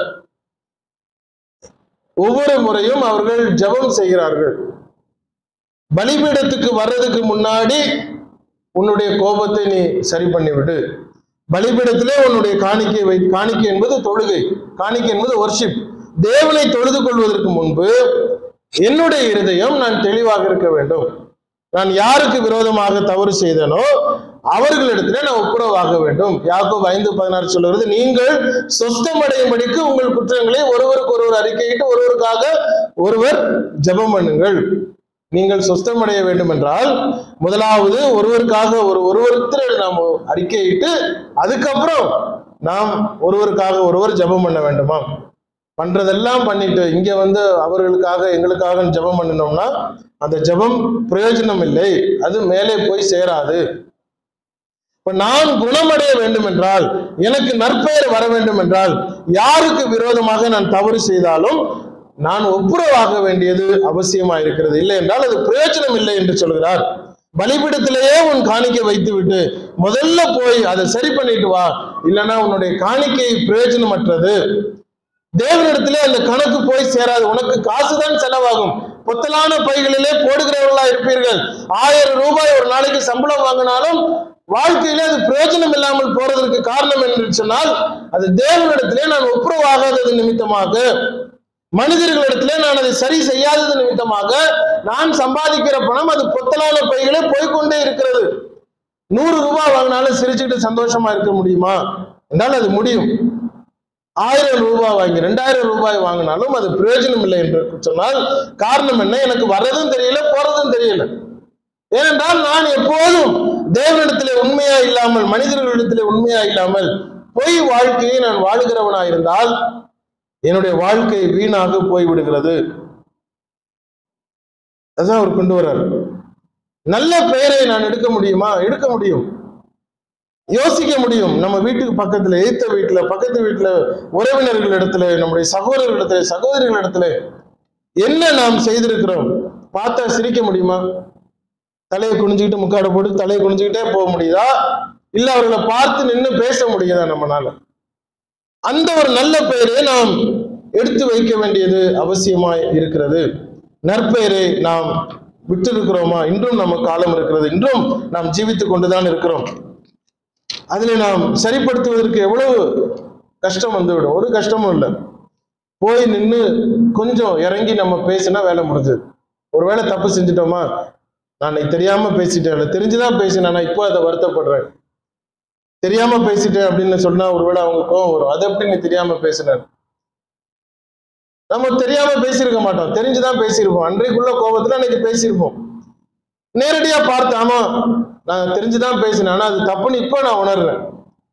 ஒவ்வொரு முறையும் அவர்கள் ஜெபம் செய்கிறார்கள் பலிபீடத்துக்கு வர்றதுக்கு முன்னாடி உன்னுடைய கோபத்தை நீ சரி பண்ணிவிடு பலிபீடத்திலே உன்னுடைய காணிக்கை வை காணிக்கை என்பது தொழுகை காணிக்கை என்பது ஒர்ஷிப் தேவனை தொழுது கொள்வதற்கு முன்பு என்னுடைய இருதயம் நான் தெளிவாக இருக்க வேண்டும் நான் யாருக்கு விரோதமாக தவறு செய்தனோ அவர்களிடத்திலே நான் ஒப்புரவாக வேண்டும் யாக்கோபு ஐந்து பதினாறு சொல்லுகிறது நீங்கள் சொஸ்தமடையும்படிக்கு உங்கள் குற்றங்களை ஒருவருக்கு ஒருவர் அறிக்கையிட்டு ஒருவருக்காக ஒருவர் ஜெபம் பண்ணுங்கள் நீங்கள் சொஸ்தமடைய வேண்டும் என்றால் முதலாவது ஒருவருக்காக ஒரு ஒருவருத்தர் நாம் அறிக்கையிட்டு அதுக்கப்புறம் நாம் ஒருவருக்காக ஒருவர் ஜெபம் பண்ண வேண்டுமா பண்றதெல்லாம் பண்ணிட்டு இங்க வந்து அவர்களுக்காக எங்களுக்காக ஜெபம் பண்ணினோம்னா அந்த ஜெபம் பிரயோஜனம் இல்லை அது மேலே போய் சேராது இப்ப நான் குணமடைய வேண்டும் என்றால் எனக்கு நற்பெயர் வர வேண்டும் என்றால் யாருக்கு விரோதமாக நான் தவறு செய்தாலும் நான் ஒப்புரவாக வேண்டியது அவசியமா இருக்கிறது இல்லை என்றால் அது பிரயோஜனம் இல்லை என்று சொல்கிறார் பலிபீடத்திலேயே உன் காணிக்கை வைத்து விட்டு முதல்ல போய் அதை சரி பண்ணிட்டு வா இல்லைன்னா உன்னுடைய காணிக்கை பிரயோஜனமற்றது தேவனிடத்திலே அந்த கணக்கு போய் சேராது உனக்கு காசுதான் செலவாகும் பொத்தலான பைகளிலே போடுகிறவர்களா இருப்பீர்கள் ஆயிரம் ரூபாய் ஒரு நாளைக்கு சம்பளம் வாங்கினாலும் வாழ்க்கையிலே அது பிரயோஜனம் இல்லாமல் போறதற்கு காரணம் என்று சொன்னால் அது தேவனிடத்திலே நான் ஒப்புரவாகாதது நிமித்தமாக மனிதர்களிடத்திலே நான் அதை சரி செய்யாதது நிமித்தமாக நான் சம்பாதிக்கிற பணம் அது பொத்தலான பைகளே போய்க்கொண்டே இருக்கிறது நூறு ரூபாய் வாங்கினாலும் சிரிச்சுக்கிட்டு சந்தோஷமா இருக்க முடியுமா என்றால் அது முடியும் ஆயிரம் ரூபாய் வாங்கி ரெண்டாயிரம் ரூபாய் வாங்கினாலும் அது பிரயோஜனம் இல்லை என்று சொன்னால் காரணம் என்ன எனக்கு வர்றதும் தெரியல போறதும் தெரியல ஏனென்றால் நான் எப்போதும் தேவனிடத்திலே உண்மையா இல்லாமல் மனிதர்களிடத்திலே உண்மையா இல்லாமல் பொய் வாழ்க்கையை நான் வாழுகிறவனா இருந்தால் என்னுடைய வாழ்க்கை வீணாக போய்விடுகிறது அதான் அவர் கொண்டு வர்றார் நல்ல பெயரை நான் எடுக்க முடியுமா எடுக்க முடியும் யோசிக்க முடியும் நம்ம வீட்டுக்கு பக்கத்துல எய்த்த வீட்டுல பக்கத்து வீட்டுல உறவினர்கள் இடத்துல நம்முடைய சகோதரர்கள் இடத்துல சகோதரிகள் இடத்துல என்ன நாம் செய்திருக்கிறோம் பார்த்தா சிரிக்க முடியுமா தலையை குனிஞ்சுக்கிட்டு முக்காடை போட்டு தலையை குனிஞ்சுக்கிட்டே போக முடியுதா இல்ல அவர்களை பார்த்து நின்று பேச முடியுதா நம்மனால அந்த ஒரு நல்ல பெயரை நாம் எடுத்து வைக்க வேண்டியது அவசியமாய் இருக்கிறது நற்பெயரை நாம் விட்டிருக்கிறோமா இன்றும் நம்ம காலம் இருக்கிறது இன்றும் நாம் ஜீவித்துக் கொண்டுதான் இருக்கிறோம் அதில் நாம் சரிப்படுத்துவதற்கு எவ்வளவு கஷ்டம் வந்துவிடும் ஒரு கஷ்டமும் இல்லை போய் நின்று கொஞ்சம் இறங்கி நம்ம பேசினா வேலை முடிஞ்சது ஒருவேளை தப்பு செஞ்சிட்டோமா நான் இன்னைக்கு தெரியாம பேசிட்டேன் இல்லை தெரிஞ்சுதான் பேசினேன் நான் இப்போ அதை வருத்தப்படுறேன் தெரியாம பேசிட்டேன் அப்படின்னு சொன்னா ஒருவேளை அவங்க கோவம் வரும் அது எப்படி நீ தெரியாம பேசினேன் நம்ம தெரியாம பேசியிருக்க மாட்டோம் தெரிஞ்சுதான் பேசியிருப்போம் அன்றைக்குள்ள கோபத்துல அன்னைக்கு பேசியிருப்போம் நேரடியா பார்த்து ஆமா நான் தெரிஞ்சுதான் பேசினேன் ஆனா அது தப்புன்னு இப்போ நான் உணர்றேன்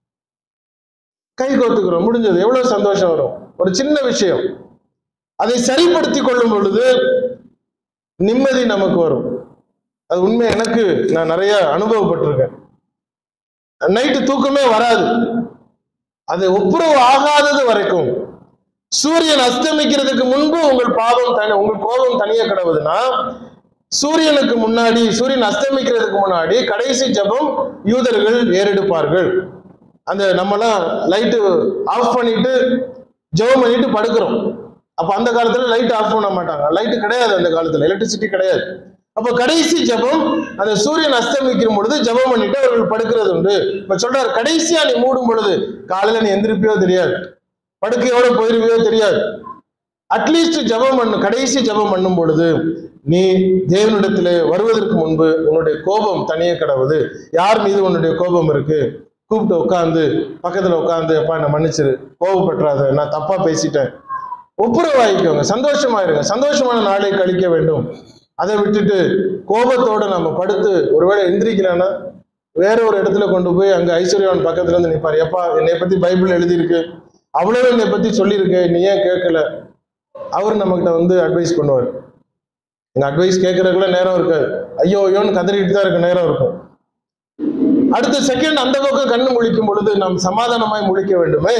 கை கோத்துக்கிறோம் முடிஞ்சது எவ்வளவு சந்தோஷம் வரும் ஒரு சின்ன விஷயம் அதை சரிப்படுத்தி கொள்ளும் பொழுது நிம்மதி நமக்கு வரும் அது உண்மை எனக்கு நான் நிறைய அனுபவப்பட்டிருக்கேன் நைட்டு தூக்கமே வராது அது ஒப்புரவு ஆகாதது வரைக்கும் சூரியன் அஸ்தமிக்கிறதுக்கு முன்பு உங்கள் பாவம் தனி உங்கள் கோபம் தனிய கிடவுதுன்னா சூரியனுக்கு முன்னாடி சூரியன் அஸ்தமிக்கிறதுக்கு முன்னாடி கடைசி ஜெபம் யூதர்கள் ஏறெடுப்பார்கள் அந்த நம்மலாம் லைட்டு ஆஃப் பண்ணிட்டு ஜெபம் பண்ணிட்டு படுக்கிறோம் அப்ப அந்த காலத்துல லைட் ஆஃப் பண்ண மாட்டாங்க லைட் கிடையாது அந்த காலத்துல எலக்ட்ரிசிட்டி கிடையாது அப்ப கடைசி ஜெபம் அந்த சூரியன் அஸ்தமிக்கும் பொழுது ஜெபம் பண்ணிட்டு அவர்கள் படுக்கிறது உண்டு இப்ப சொல்றாரு கடைசியா நீ மூடும் பொழுது காலையில நீ எந்திரிப்பியோ தெரியாது படுக்கையோட போயிருவியோ தெரியாது அட்லீஸ்ட் ஜெபம் பண்ணு கடைசி ஜெபம் பண்ணும் பொழுது நீ தேவனிடத்திலே வருவதற்கு முன்பு உன்னுடைய கோபம் தனியே கிடவுது யார் மீது உன்னுடைய கோபம் இருக்கு கூப்பிட்டு உட்காந்து பக்கத்துல உட்காந்து அப்பா என்ன மன்னிச்சிரு கோபப்பட்டுறாத நான் தப்பா பேசிட்டேன் ஒப்புரவாயிக்கோங்க சந்தோஷமாயிருங்க சந்தோஷமான நாளை கழிக்க வேண்டும் அதை விட்டுட்டு கோபத்தோட நம்ம படுத்து ஒருவேளை எந்திரிக்கலன்னா வேற ஒரு இடத்துல கொண்டு போய் அங்க ஐஸ்வர்யவன் பக்கத்துல இருந்து நிப்பாரு எப்பா என்னை பத்தி பைபிள் எழுதியிருக்கு அவ்வளவு என்னை பத்தி சொல்லியிருக்கு நீ ஏன் கேட்கல அவர் நம்மகிட்ட வந்து அட்வைஸ் பண்ணுவார் எங்க அட்வைஸ் கேட்கறதுக்குள்ள நேரம் இருக்காது ஐயோ ஐயோன்னு கதறிட்டு தான் இருக்க நேரம் இருக்கும் அடுத்த செகண்ட் அந்த பக்கம் கண்ணு முழிக்கும் பொழுது நாம் சமாதானமாய் முழிக்க வேண்டுமே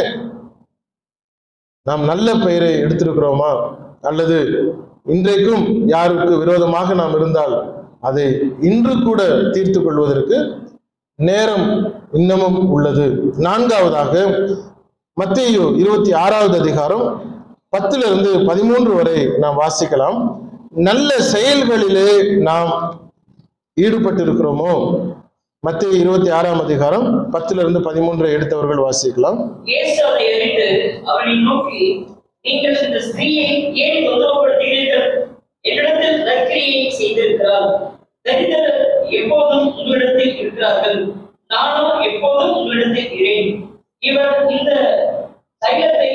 நாம் நல்ல பெயரை எடுத்திருக்கிறோமா அல்லது இன்றைக்கும் யாருக்கு விரோதமாக நாம் இருந்தால் அதை இன்று கூட தீர்த்து கொள்வதற்கு நேரம் இன்னமும் உள்ளது நான்காவதாக மத்தேயு இருபத்தி ஆறாவது அதிகாரம் பத்துல இருந்து பதிமூன்று வரை நாம் வாசிக்கலாம் நல்ல செயல்களிலே நாம் ஈடுபட்டு இருக்கிறோமோ மத்திய இருபத்தி ஆறாம் அதிகாரம் பத்துல இருந்து பதிமூன்றை எடுத்தவர்கள் வாசிக்கலாம் இயேசு அவரை அறிந்து அவனை நோக்கி நீங்கள் இந்த ஸ்திரீயை ஏன் தொந்தரவுபடுத்துகிறீர்கள் என்னிடத்தில் நற்கிரியை செய்திருக்கிறார் தரித்திரர் எப்போதும் உங்களிடத்தில் இருக்கிறார்கள் நானும் எப்போதும் உங்களிடத்தில் இருக்கிறேன் இவர் இந்த தைலத்தை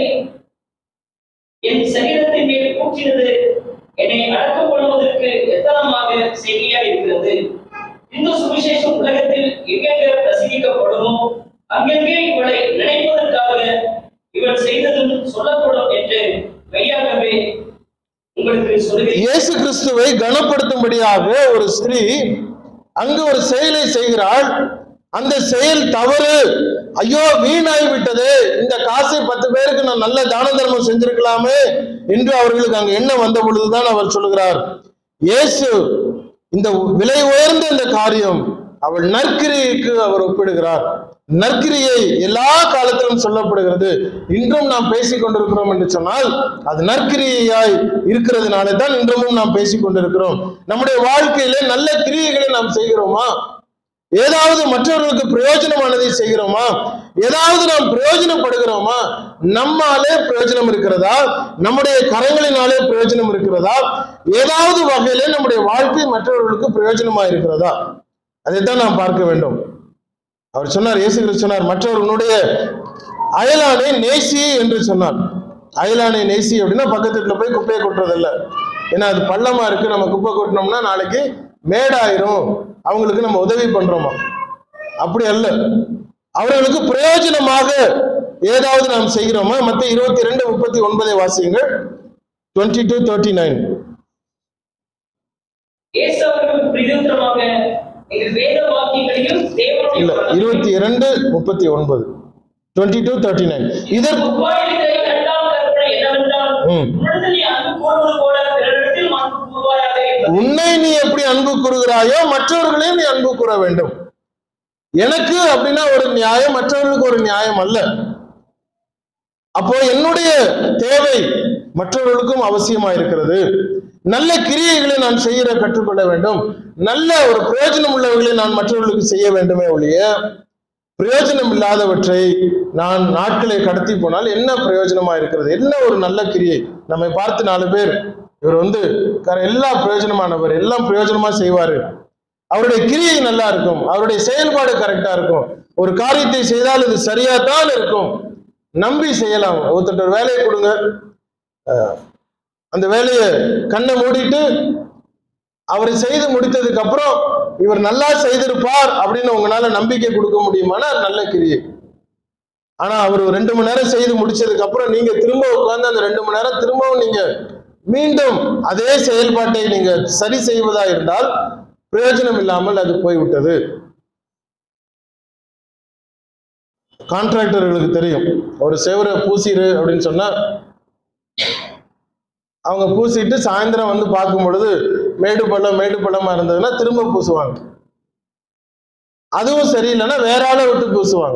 என் சரீரத்தின் மேல் ஊற்றினது என்னை அடக்கம் பண்ணுவதற்கு எத்தனமாக செய்தியா இருக்கிறது இந்த சுவிசேஷம் உலகத்தில் எங்கெங்க பிரசங்கிக்கப்படுமோ அங்கெங்கே இவளை நினைப்பதற்காக இவள் செய்ததும் சொல்லப்படும் என்று மெய்யாகவே உங்களுக்கு சொல்லுகிறேன் இயேசு கிறிஸ்துவை கனப்படுத்தும்படியாக ஒரு ஸ்திரீ அங்கு ஒரு செயலை செய்கிறாள் அந்த செயல் தவறு ஐயோ வீணாய் விட்டது இந்த காசை பத்து பேருக்கு நான் நல்ல தான தர்மம் செஞ்சிருக்கலாமே என்று அவர்களுக்கு அங்கு எண்ணம் வந்த பொழுதுதான் அவர் சொல்லுகிறார் இயேசு இந்த விலை உயர்ந்த இந்த காரியம் அவள் நற்கிரியைக்கு அவர் ஒப்பிடுகிறார் நற்கிரியை எல்லா காலத்திலும் சொல்லப்படுகிறது இன்றும் நாம் பேசிக் கொண்டிருக்கிறோம் என்று சொன்னால் அது நற்கிரியையாய் இருக்கிறதுனாலே தான் இன்றமும் நாம் பேசிக் கொண்டிருக்கிறோம் நம்முடைய வாழ்க்கையிலே நல்ல கிரியைகளை நாம் செய்கிறோமா ஏதாவது மற்றவர்களுக்கு பிரயோஜனமானதை செய்கிறோமா ஏதாவது நாம் பிரயோஜனப்படுகிறோமா நம்மாலே பிரயோஜனம் இருக்கிறதா நம்முடைய கரங்களினாலே பிரயோஜனம் இருக்கிறதா ஏதாவது வகையிலே நம்முடைய வாழ்க்கை மற்றவர்களுக்கு பிரயோஜனமா இருக்கிறதா அதைத்தான் நாம் பார்க்க வேண்டும் அவர் சொன்னார் இயேசு கிறிஸ்து சொன்னார் மற்றவர்களுடைய அயலானை நேசி என்று சொன்னார் அயலானை நேசி அப்படின்னா பக்கத்து வீட்டுல போய் குப்பையை கொட்டுறதில்ல ஏன்னா அது பள்ளமா இருக்கு நம்ம குப்பை கொட்டினோம்னா நாளைக்கு மேடாயிரும் அவங்களுக்கு நம்ம உதவி பண்றோமா அப்படி அல்ல அவர்களுக்கு பிரயோஜனமாக ஏதாவது நாம் செய்கிறோமா மத்த இருபத்தி ரெண்டு முப்பத்தி ஒன்பதை வாசியுங்கள் டுவெண்ட்டி டூ தேர்ட்டி நைன் இயேசு அவர்களுக்கு பிரதியுத்தரமாக எங்கள் வேத வாக்கியங்களையும் தேவனுடைய இல்ல இருபத்தி இரண்டு முப்பத்தி ஒன்பது டுவெண்ட்டி டூ தேர்ட்டி நைன் இதற்கு உபாயத்தை இரண்டாம் கற்பனை என்னவென்றால் ம். உன்னிடத்தில் நீ அன்பு கூறுவது போல பிறரிடத்தில் அன்பு கூறுவாயாக என்பது. உன்னை நீ எப்படி அன்பு கூறுகிறாயோ மற்றவர்களையும் நீ அன்பு கூற வேண்டும் எனக்கு அப்படின்னா ஒரு நியாயம் மற்றவர்களுக்கு ஒரு நியாயம் அல்ல அப்போ என்னுடைய தேவை மற்றவர்களுக்கும் அவசியமா இருக்கிறது நல்ல கிரியைகளை நான் செய்கிற கற்றுக்கொள்ள வேண்டும் நல்ல ஒரு பிரயோஜனம் உள்ளவர்களை நான் மற்றவர்களுக்கு செய்ய வேண்டுமே ஒழிய பிரயோஜனம் இல்லாதவற்றை நான் நாட்களை கடத்தி போனால் என்ன பிரயோஜனமா இருக்கிறது என்ன ஒரு நல்ல கிரியை நம்மை பார்த்து நாலு பேர் இவர் வந்து கர- எல்லா பிரயோஜனமானவர் எல்லாம் பிரயோஜனமா செய்வாரு அவருடைய கிரியை நல்லா இருக்கும் அவருடைய செயல்பாடு கரெக்டா இருக்கும் ஒரு காரியத்தை செய்தால் இது சரியா தான் இருக்கும் நம்பி செய்யலாம் ஒருத்தர் ஒரு வேலையை கொடுங்க அஹ், அந்த வேலையை கண்ணை மூடிட்டு அவர் செய்து முடித்ததுக்கு அப்புறம் இவர் நல்லா செய்திருப்பார் அப்படின்னு உங்களால நம்பிக்கை கொடுக்க முடியுமானா அது நல்ல கிரியை ஆனா அவர் ஒரு ரெண்டு மணி நேரம் செய்து முடிச்சதுக்கு அப்புறம் நீங்க திரும்ப உட்கார்ந்து அந்த ரெண்டு மணி நேரம் திரும்பவும் நீங்க மீண்டும் அதே செயல்பாட்டை நீங்க சரி செய்வதா இருந்தால் பிரயோஜனம் இல்லாமல் அது போய்விட்டது கான்ட்ராக்டர்களுக்கு தெரியும் ஒரு செவரை பூசிரு அப்படின்னு சொன்னா அவங்க பூசிட்டு சாயந்தரம் வந்து பார்க்கும் பொழுது மேடு பள்ளம் மேடு பள்ளமா இருந்ததுன்னா திரும்ப பூசுவாங்க அதுவும் சரியில்லைன்னா வேற ஆளை விட்டு பூசுவாங்க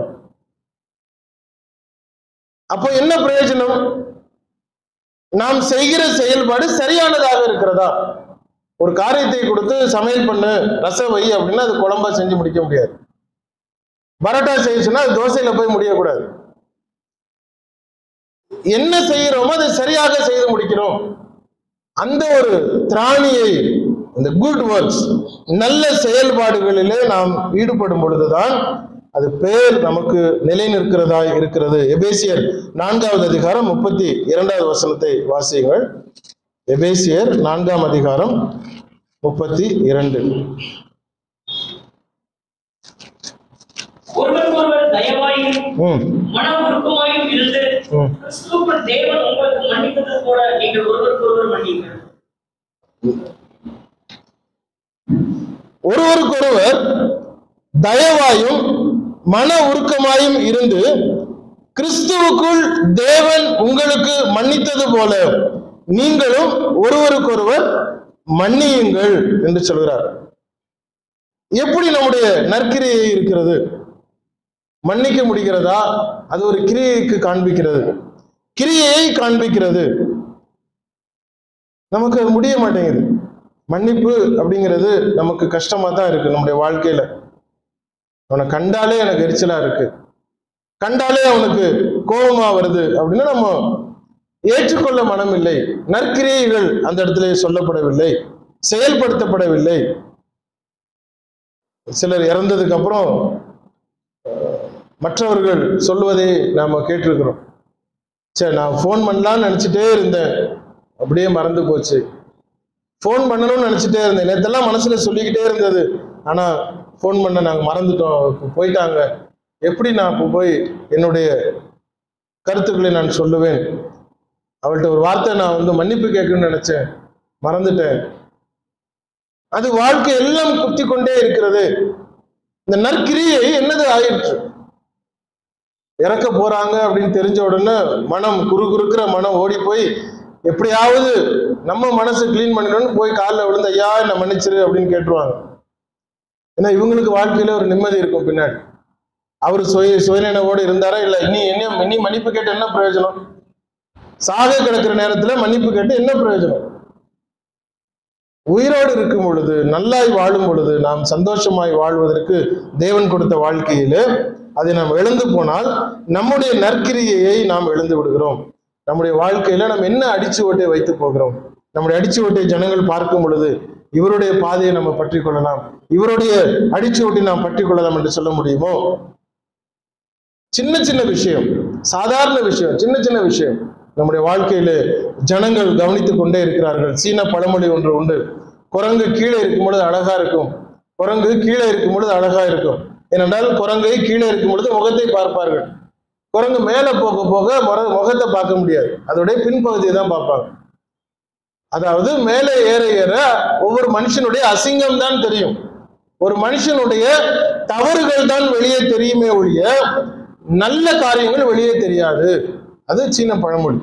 அப்போ என்ன பிரயோஜனம் நாம் செய்கிற செயல்பாடு சரியானதாக இருக்கிறதா ஒரு காரியத்தை கொடுத்து சமையல் பண்ணு ரசம் வை அப்படின்னா அது குழம்பா செஞ்சு முடிக்க முடியாது பரோட்டா செய்ய சொன்னா அது தோசையில போய் முடியக்கூடாது என்ன செய்கிறோமோ அதை சரியாக செய்து முடிக்கிறோம் அந்த ஒரு திராணியை இந்த குட் ஒர்க்ஸ் நல்ல செயல்பாடுகளிலே நாம் ஈடுபடும் பொழுதுதான் அது பேர் நமக்கு நிலை நிற்கிறதா இருக்கிறது எபேசியர் நான்காவது அதிகாரம் முப்பத்தி இரண்டாவது வசனத்தை வாசியுங்கள் எபேசியர் நான்காம் அதிகாரம் முப்பத்தி இரண்டு ஒருவருக்கொருவர் தயவாயும் ம் மன உருக்கமாயும் இருந்து ம் கிறிஸ்துவுக்குள் தேவன் உங்களுக்கு மன்னித்தது போல நீங்கள் ஒருவருக்கொருவர் மன்னிங்கள் ஒருவருக்கொருவர் தயவாயும் மன உருக்கமாயும் இருந்து கிறிஸ்துவுக்குள் தேவன் உங்களுக்கு மன்னித்தது போல நீங்களும் ஒருவருக்கொருவர் மன்னியுங்கள் என்று சொல்கிறார் எப்படி நம்முடைய நற்கிரியை இருக்கிறது மன்னிக்க முடிகிறதா அது ஒரு கிரியைக்கு காண்பிக்கிறது கிரியையை காண்பிக்கிறது நமக்கு அது முடிய மாட்டேங்குது மன்னிப்பு அப்படிங்கிறது நமக்கு கஷ்டமா தான் இருக்கு நம்முடைய வாழ்க்கையில அவனை கண்டாலே எனக்கு எரிச்சலா இருக்கு கண்டாலே அவனுக்கு கோபமா வருது அப்படின்னா நம்ம ஏற்றுக்கொள்ள மனம் இல்லை நற்கிரியைகள் அந்த இடத்துல சொல்லப்படவில்லை செயல்படுத்தப்படவில்லை சிலர் இறந்ததுக்கு அப்புறம் அஹ், மற்றவர்கள் சொல்லுவதை நாம கேட்டிருக்கிறோம் சரி நான் ஃபோன் பண்ணலாம்னு நினச்சிட்டே இருந்தேன் அப்படியே மறந்து போச்சு ஃபோன் பண்ணணும்னு நினச்சிட்டே இருந்தேன் நேற்றெல்லாம் மனசில் சொல்லிக்கிட்டே இருந்தது ஆனால் ஃபோன் பண்ண நாங்கள் மறந்துட்டோம் இப்போ போயிட்டாங்க எப்படி நான் இப்போ போய் என்னுடைய கருத்துக்களை நான் சொல்லுவேன் அவள்கிட்ட ஒரு வார்த்தை நான் வந்து மன்னிப்பு கேட்கணும்னு நினச்சேன் மறந்துட்டேன் அது வாழ்க்கை எல்லாம் குத்தி கொண்டே இருக்கிறது இந்த நற்கிரியை என்னது ஆயிற்று இறக்க போறாங்க அப்படின்னு தெரிஞ்ச உடனே மனம் குறுகுறுக்கிற மனம் ஓடி போய் எப்படியாவது நம்ம மனசை க்ளீன் பண்ணிடணும்னு போய் காலில் விழுந்து ஐயா என்ன மன்னிச்சிரு அப்படின்னு கேட்டுருவாங்க ஏன்னா இவங்களுக்கு வாழ்க்கையில ஒரு நிம்மதி இருக்கும் பின்னாடி அவர் சுய சுயநினைவோடு இருந்தாரா இல்ல இனி என்ன இனி மன்னிப்பு கேட்டு என்ன பிரயோஜனம் சாக கிடக்கிற நேரத்துல மன்னிப்பு கேட்டு என்ன பிரயோஜனம் உயிரோடு இருக்கும் பொழுது நல்லாய் வாழும் பொழுது நாம் சந்தோஷமாய் வாழ்வதற்கு தேவன் கொடுத்த வாழ்க்கையிலே அதை நாம் இழந்து போனால் நம்முடைய நற்கிரியையை நாம் இழந்து விடுகிறோம் நம்முடைய வாழ்க்கையில நாம் என்ன அடிச்சுவட்டை வைத்து போகிறோம் நம்முடைய அடிச்சுவட்டை ஜனங்கள் பார்க்கும் பொழுது இவருடைய பாதையை நம்ம பற்றி கொள்ளலாம் இவருடைய அடிச்சுவட்டை நாம் பற்றி கொள்ளலாம் என்று சொல்ல முடியுமோ சின்ன சின்ன விஷயம் சாதாரண விஷயம் சின்ன சின்ன விஷயம் நம்முடைய வாழ்க்கையில ஜனங்கள் கவனித்துக் கொண்டே இருக்கிறார்கள் சீன பழமொழி ஒன்று உண்டு குரங்கு கீழே இருக்கும் பொழுது அழகா இருக்கும் குரங்கு கீழே இருக்கும் பொழுது அழகா இருக்கும் ஏனென்றால் குரங்கை கீழே இருக்கும் பொழுது முகத்தை பார்ப்பார்கள் குரங்கு மேலே போக போக முற- முகத்தை பார்க்க முடியாது அதோடைய பின்பகுதியை தான் பார்ப்பாங்க அதாவது மேலே ஏற ஏற ஒவ்வொரு மனுஷனுடைய அசிங்கம் தான் தெரியும் ஒரு மனுஷனுடைய தவறுகள் தான் வெளியே தெரியுமே ஒழிய நல்ல காரியங்கள் வெளியே தெரியாது அது சீன பழமொழி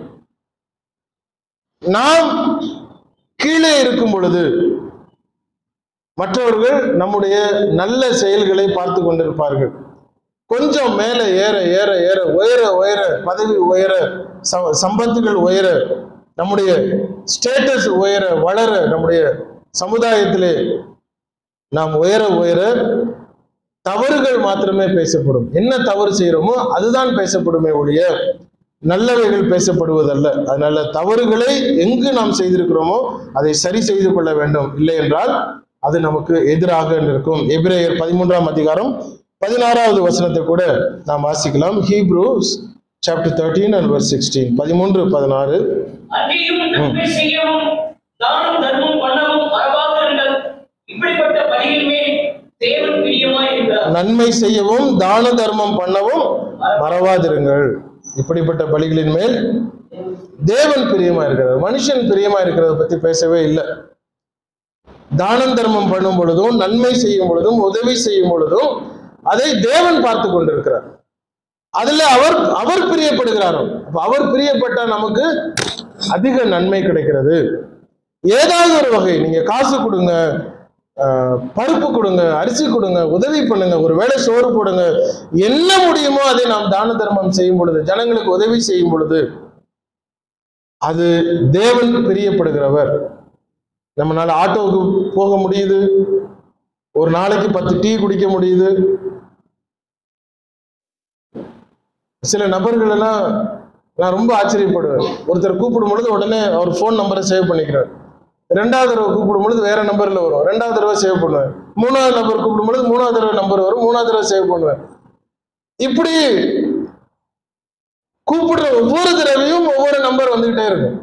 நாம் கீழே இருக்கும் பொழுது மற்றவர்கள் நம்முடைய நல்ல செயல்களை பார்த்து கொண்டிருப்பார்கள் கொஞ்சம் மேலே ஏற ஏற ஏற உயர உயர பதவி உயர ச- சம்பத்துகள் உயர நம்முடைய ஸ்டேட்டஸ் உயர வளர நம்முடைய சமுதாயத்திலே நாம் உயர உயர தவறுகள் மாத்திரமே பேசப்படும் என்ன தவறு செய்கிறோமோ அதுதான் பேசப்படுமே ஒழிய நல்லவைகள் பேசப்படுவதல்ல அதனால தவறுகளை எங்கு நாம் செய்திருக்கிறோமோ அதை சரி செய்து கொள்ள வேண்டும் இல்லை என்றால் அது நமக்கு எதிராக இருக்கும் எபிரேயர் பதிமூன்றாம் அதிகாரம் பதினாறாவது வசனத்தை கூட நாம் வாசிக்கலாம் Hebrews chapter thirteen and verse sixteen பதிமூன்று பதினாறு அன்றியும் நன்மை செய்யவும் தானம் தர்மம் பண்ணவும் மறவாதிருங்கள் இப்படிப்பட்ட பணியின் மேல் தேவன் பிரியமாய் இருக்கிறார் நன்மை செய்யவும் தான தர்மம் பண்ணவும் மறவாதிருங்கள் இப்படிப்பட்ட பலிகளின் மேல் தேவன் பிரியமா இருக்கிறார் மனுஷன் பிரியமா இருக்கிறத பத்தி பேசவே இல்லை தானம் தர்மம் பண்ணும் பொழுதும் நன்மை செய்யும் பொழுதும் உதவி செய்யும் பொழுதும் அதை தேவன் பார்த்து கொண்டிருக்கிறார் அதுல அவர் அவர் பிரியப்படுகிறாரோ அப்ப அவர் பிரியப்பட்டா நமக்கு அதிக நன்மை கிடைக்கிறது ஏதாவது ஒரு வகை நீங்க காசு கொடுங்க ஆஹ், பருப்பு கொடுங்க அரிசி கொடுங்க உதவி பண்ணுங்க ஒரு வேளை சோறு போடுங்க என்ன முடியுமோ அதை நாம் தான தர்மம் செய்யும் பொழுது ஜனங்களுக்கு உதவி செய்யும் பொழுது அது தேவன் பிரியப்படுகிறவர் நம்மளால ஆட்டோவுக்கு போக முடியுது ஒரு நாளைக்கு பத்து டீ குடிக்க முடியுது சில நபர்கள் எல்லாம் நான் ரொம்ப ஆச்சரியப்படுவேன் ஒருத்தர் கூப்பிடும் பொழுது உடனே அவர் ஃபோன் நம்பரை சேவ் பண்ணிக்கிறார் ரெண்டாவது தடவை கூப்பிடும் பொழுது வேற நம்பர்ல வரும் ரெண்டாவது தடவை சேவ் பண்ணுவேன் மூணாவது நம்பர் கூப்பிடும் பொழுது மூணாவது தடவை நம்பர் வரும் மூணாவது தடவை சேவ் பண்ணுவேன் இப்படி கூப்பிடுற ஒவ்வொரு தடவையும் ஒவ்வொரு நம்பர் வந்துகிட்டே இருக்கும்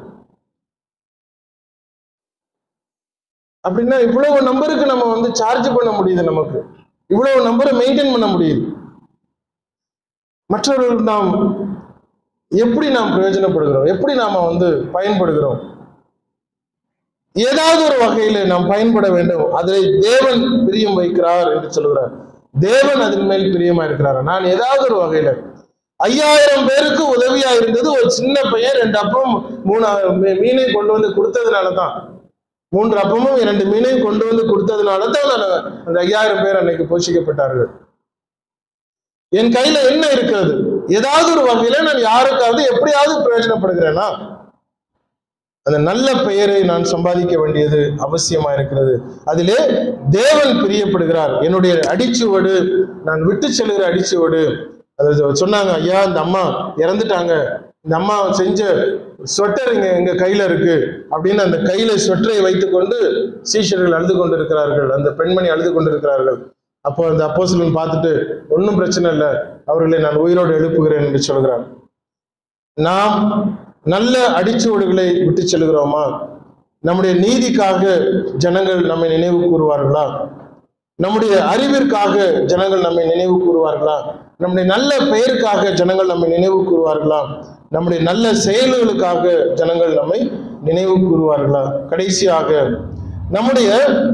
அப்படின்னா இவ்வளவு நம்பருக்கு நம்ம வந்து சார்ஜ் பண்ண முடியுது நமக்கு இவ்வளவு நம்பரை மெயின்டைன் பண்ண முடியுது மற்றவர்கள் நாம் எப்படி நாம் பிரயோஜனப்படுகிறோம் எப்படி நாம வந்து பயன்படுகிறோம் ஏதாவது ஒரு வகையில நாம் பயன்பட வேண்டும் அதை தேவன் பிரியம் வைக்கிறார் என்று சொல்கிறார் தேவன் அதன் மேல் பிரியமா இருக்கிறார் நான் ஏதாவது ஒரு வகையில ஐயாயிரம் பேருக்கு உதவியா இருந்தது ஒரு சின்ன பையன் ரெண்டு அப்பம் மூணு மீ- மீனை கொண்டு வந்து கொடுத்ததுனால தான் மூன்று அப்பமும் இரண்டு மீனையும் கொண்டு வந்து கொடுத்ததுனால தான் நான் அந்த ஐயாயிரம் பேர் அன்னைக்கு போஷிக்கப்பட்டார்கள் என் கையில என்ன இருக்கிறது ஏதாவது ஒரு வகையில நான் யாருக்காவது எப்படியாவது பிரயோஜனப்படுகிறேனா அந்த நல்ல பெயரை நான் சம்பாதிக்க வேண்டியது அவசியமா இருக்கிறது அதிலே தேவன் பிரியப்படுகிறார் என்னுடைய அடிச்சுவடு நான் விட்டு செல்கிற அடிச்சுவடு அது சொன்னாங்க ஐயா இந்த அம்மா இறந்துட்டாங்க இந்த அம்மா செஞ்ச ஸ்வெட்டர் இங்க எங்க கையில இருக்கு அப்படின்னு அந்த கையில ஸ்வெட்டரை வைத்துக்கொண்டு சீஷர்கள் அழுது கொண்டிருக்கிறார்கள் அந்த பெண்மணி அழுது கொண்டிருக்கிறார்கள் அப்போ அந்த அப்போஸ்தலன் பார்த்துட்டு ஒன்றும் பிரச்சனை இல்லை அவர்களை நான் உயிரோடு எழுப்புகிறேன் என்று சொல்கிறார் நாம் நல்ல அடிச்சுவடுகளை விட்டு செல்கிறோமா நம்முடைய நீதிக்காக ஜனங்கள் நம்மை நினைவு கூறுவார்களா நம்முடைய அறிவிற்காக ஜனங்கள் நம்மை நினைவு கூறுவார்களா நம்முடைய நல்ல பெயருக்காக ஜனங்கள் நம்மை நினைவு கூறுவார்களா நம்முடைய நல்ல செயல்களுக்காக ஜனங்கள் நம்மை நினைவு கூறுவார்களா கடைசியாக நம்முடைய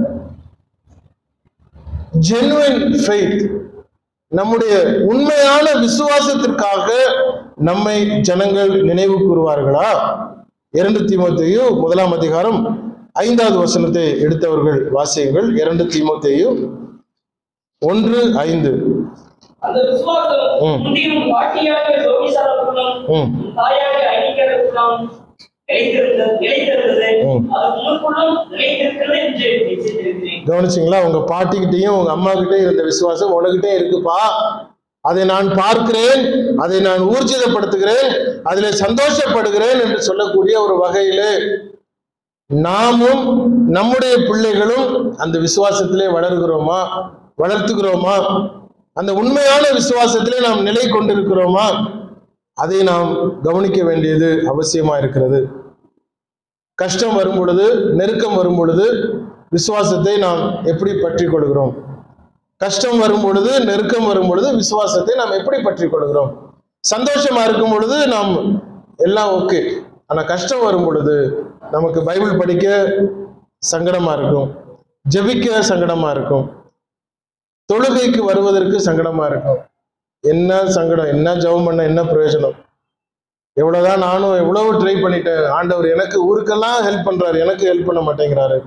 ஜெனுவன் ஃபெய்த் நம்முடைய உண்மையான விசுவாசத்திற்காக நம்மை ஜனங்கள் நினைவு கூறுவார்களா இரண்டு தீமோத்தேயு முதலாம் அதிகாரம் ஐந்தாவது வசனத்தை எடுத்தவர்கள் வாசியுங்கள் இரண்டு தீமோத்தேயு ஒன்று ஐந்து அந்த விசுவாசம் ம். முந்தியும் பாட்டியாக சோபிசாரத்துடன் ம். தாயாக ஐக்கியத்துடன் நிலைத்திருந்தது நிலைத்திருந்தது ம். அது உங்களுக்குள்ளும் நிலைத்திருக்கிறது என்று நிச்சயித்திருக்கிறேன் கவனிச்சிங்களா உங்க பாட்டிக்கிட்டையும் உங்க அம்மா கிட்டயும் இருந்த விசுவாசம் உனக்கிட்டே இருக்குப்பா அதை நான் பார்க்கிறேன் அதை நான் ஊர்ஜிதப்படுத்துகிறேன் அதிலே சந்தோஷப்படுகிறேன் என்று சொல்லக்கூடிய ஒரு வகையிலே நாமும் நம்முடைய பிள்ளைகளும் அந்த விசுவாசத்திலே வளர்கிறோமா வளர்த்துகிறோமா அந்த உண்மையான விசுவாசத்திலே நாம் நிலை கொண்டிருக்கிறோமா அதை நாம் கவனிக்க வேண்டியது அவசியமா இருக்கிறது கஷ்டம் வரும் பொழுது நெருக்கம் வரும் பொழுது விசுவாசத்தை நாம் எப்படி பற்றி கொள்கிறோம் கஷ்டம் வரும் பொழுது நெருக்கம் வரும் பொழுது விசுவாசத்தை நாம் எப்படி பற்றி கொள்கிறோம் சந்தோஷமா இருக்கும் பொழுது நாம் எல்லாம் ஓகே ஆனா கஷ்டம் வரும் பொழுது நமக்கு பைபிள் படிக்க சங்கடமா இருக்கும் ஜெபிக்க சங்கடமா இருக்கும் தொழுகைக்கு வருவதற்கு சங்கடமா இருக்கும் என்ன சங்கடம் என்ன ஜெபம் பண்ண என்ன பிரயோஜனம் எவ்வளவுதான் நானும் எவ்வளவு ட்ரை பண்ணிட்டேன் ஆண்டவர் எனக்கு ஊருக்கெல்லாம் ஹெல்ப் பண்றாரு எனக்கு ஹெல்ப் பண்ண மாட்டேங்கிறாரு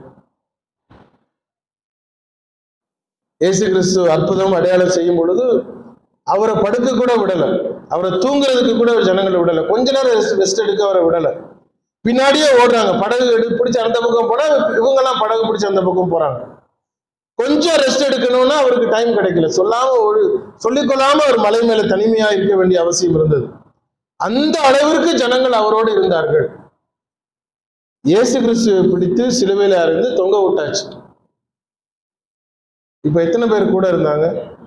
இயேசு கிறிஸ்து அற்புதம் அடையாளம் செய்யும் பொழுது அவரை படுக்க கூட விடல அவரை தூங்குறதுக்கு கூட ஜனங்களை விடல கொஞ்ச நேரம் ரெஸ்ட் எடுக்க அவரை விடல பின்னாடியே ஓடுறாங்க படகு எடு பிடிச்சு அந்த பக்கம் போனா இவங்க எல்லாம் படகு பிடிச்சு அந்த பக்கம் போறாங்க கொஞ்சம் ரெஸ்ட் எடுக்கணும்னா அவருக்கு டைம் கிடைக்கல சொல்லாம ஒரு சொல்லிக்கொள்ளாம ஒரு மலை மேல தனிமையா இருக்க வேண்டிய அவசியம் இருந்தது அந்த அளவிற்கு ஜனங்கள் அவரோடு இருந்தார்கள் இயேசு கிறிஸ்துவை பிடித்து சிலுவையில அறைந்து தொங்க விட்டாச்சு இப்ப எத்தனை பேர் கூட இருந்தாங்க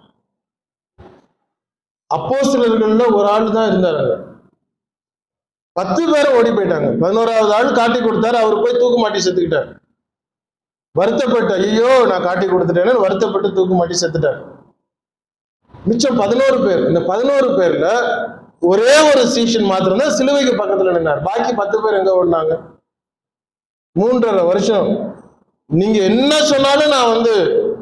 அப்போஸ்தலர்கள்ல ஒரு ஆள் தான் இருந்தாரு பத்து பேர் ஓடி போயிட்டாங்க பதினோராவது ஆள் காட்டி கொடுத்தாரு அவர் போய் தூக்கு மாட்டி செத்துக்கிட்டார் வருத்தப்பட்டு ஐயோ நான் காட்டி கொடுத்துட்டேன்னு வருத்தப்பட்டு தூக்கு மாட்டி செத்துட்டார் மிச்சம் பதினோரு பேர் இந்த பதினோரு பேர்ல ஒரே ஒரு சீஷன் மாத்திரம் தான் சிலுவைக்கு பக்கத்துல நின்னார் பாக்கி பத்து பேர் எங்க ஓடினாங்க மூன்றரை வருஷம் நீங்க என்ன சொன்னாலும் நான் வந்து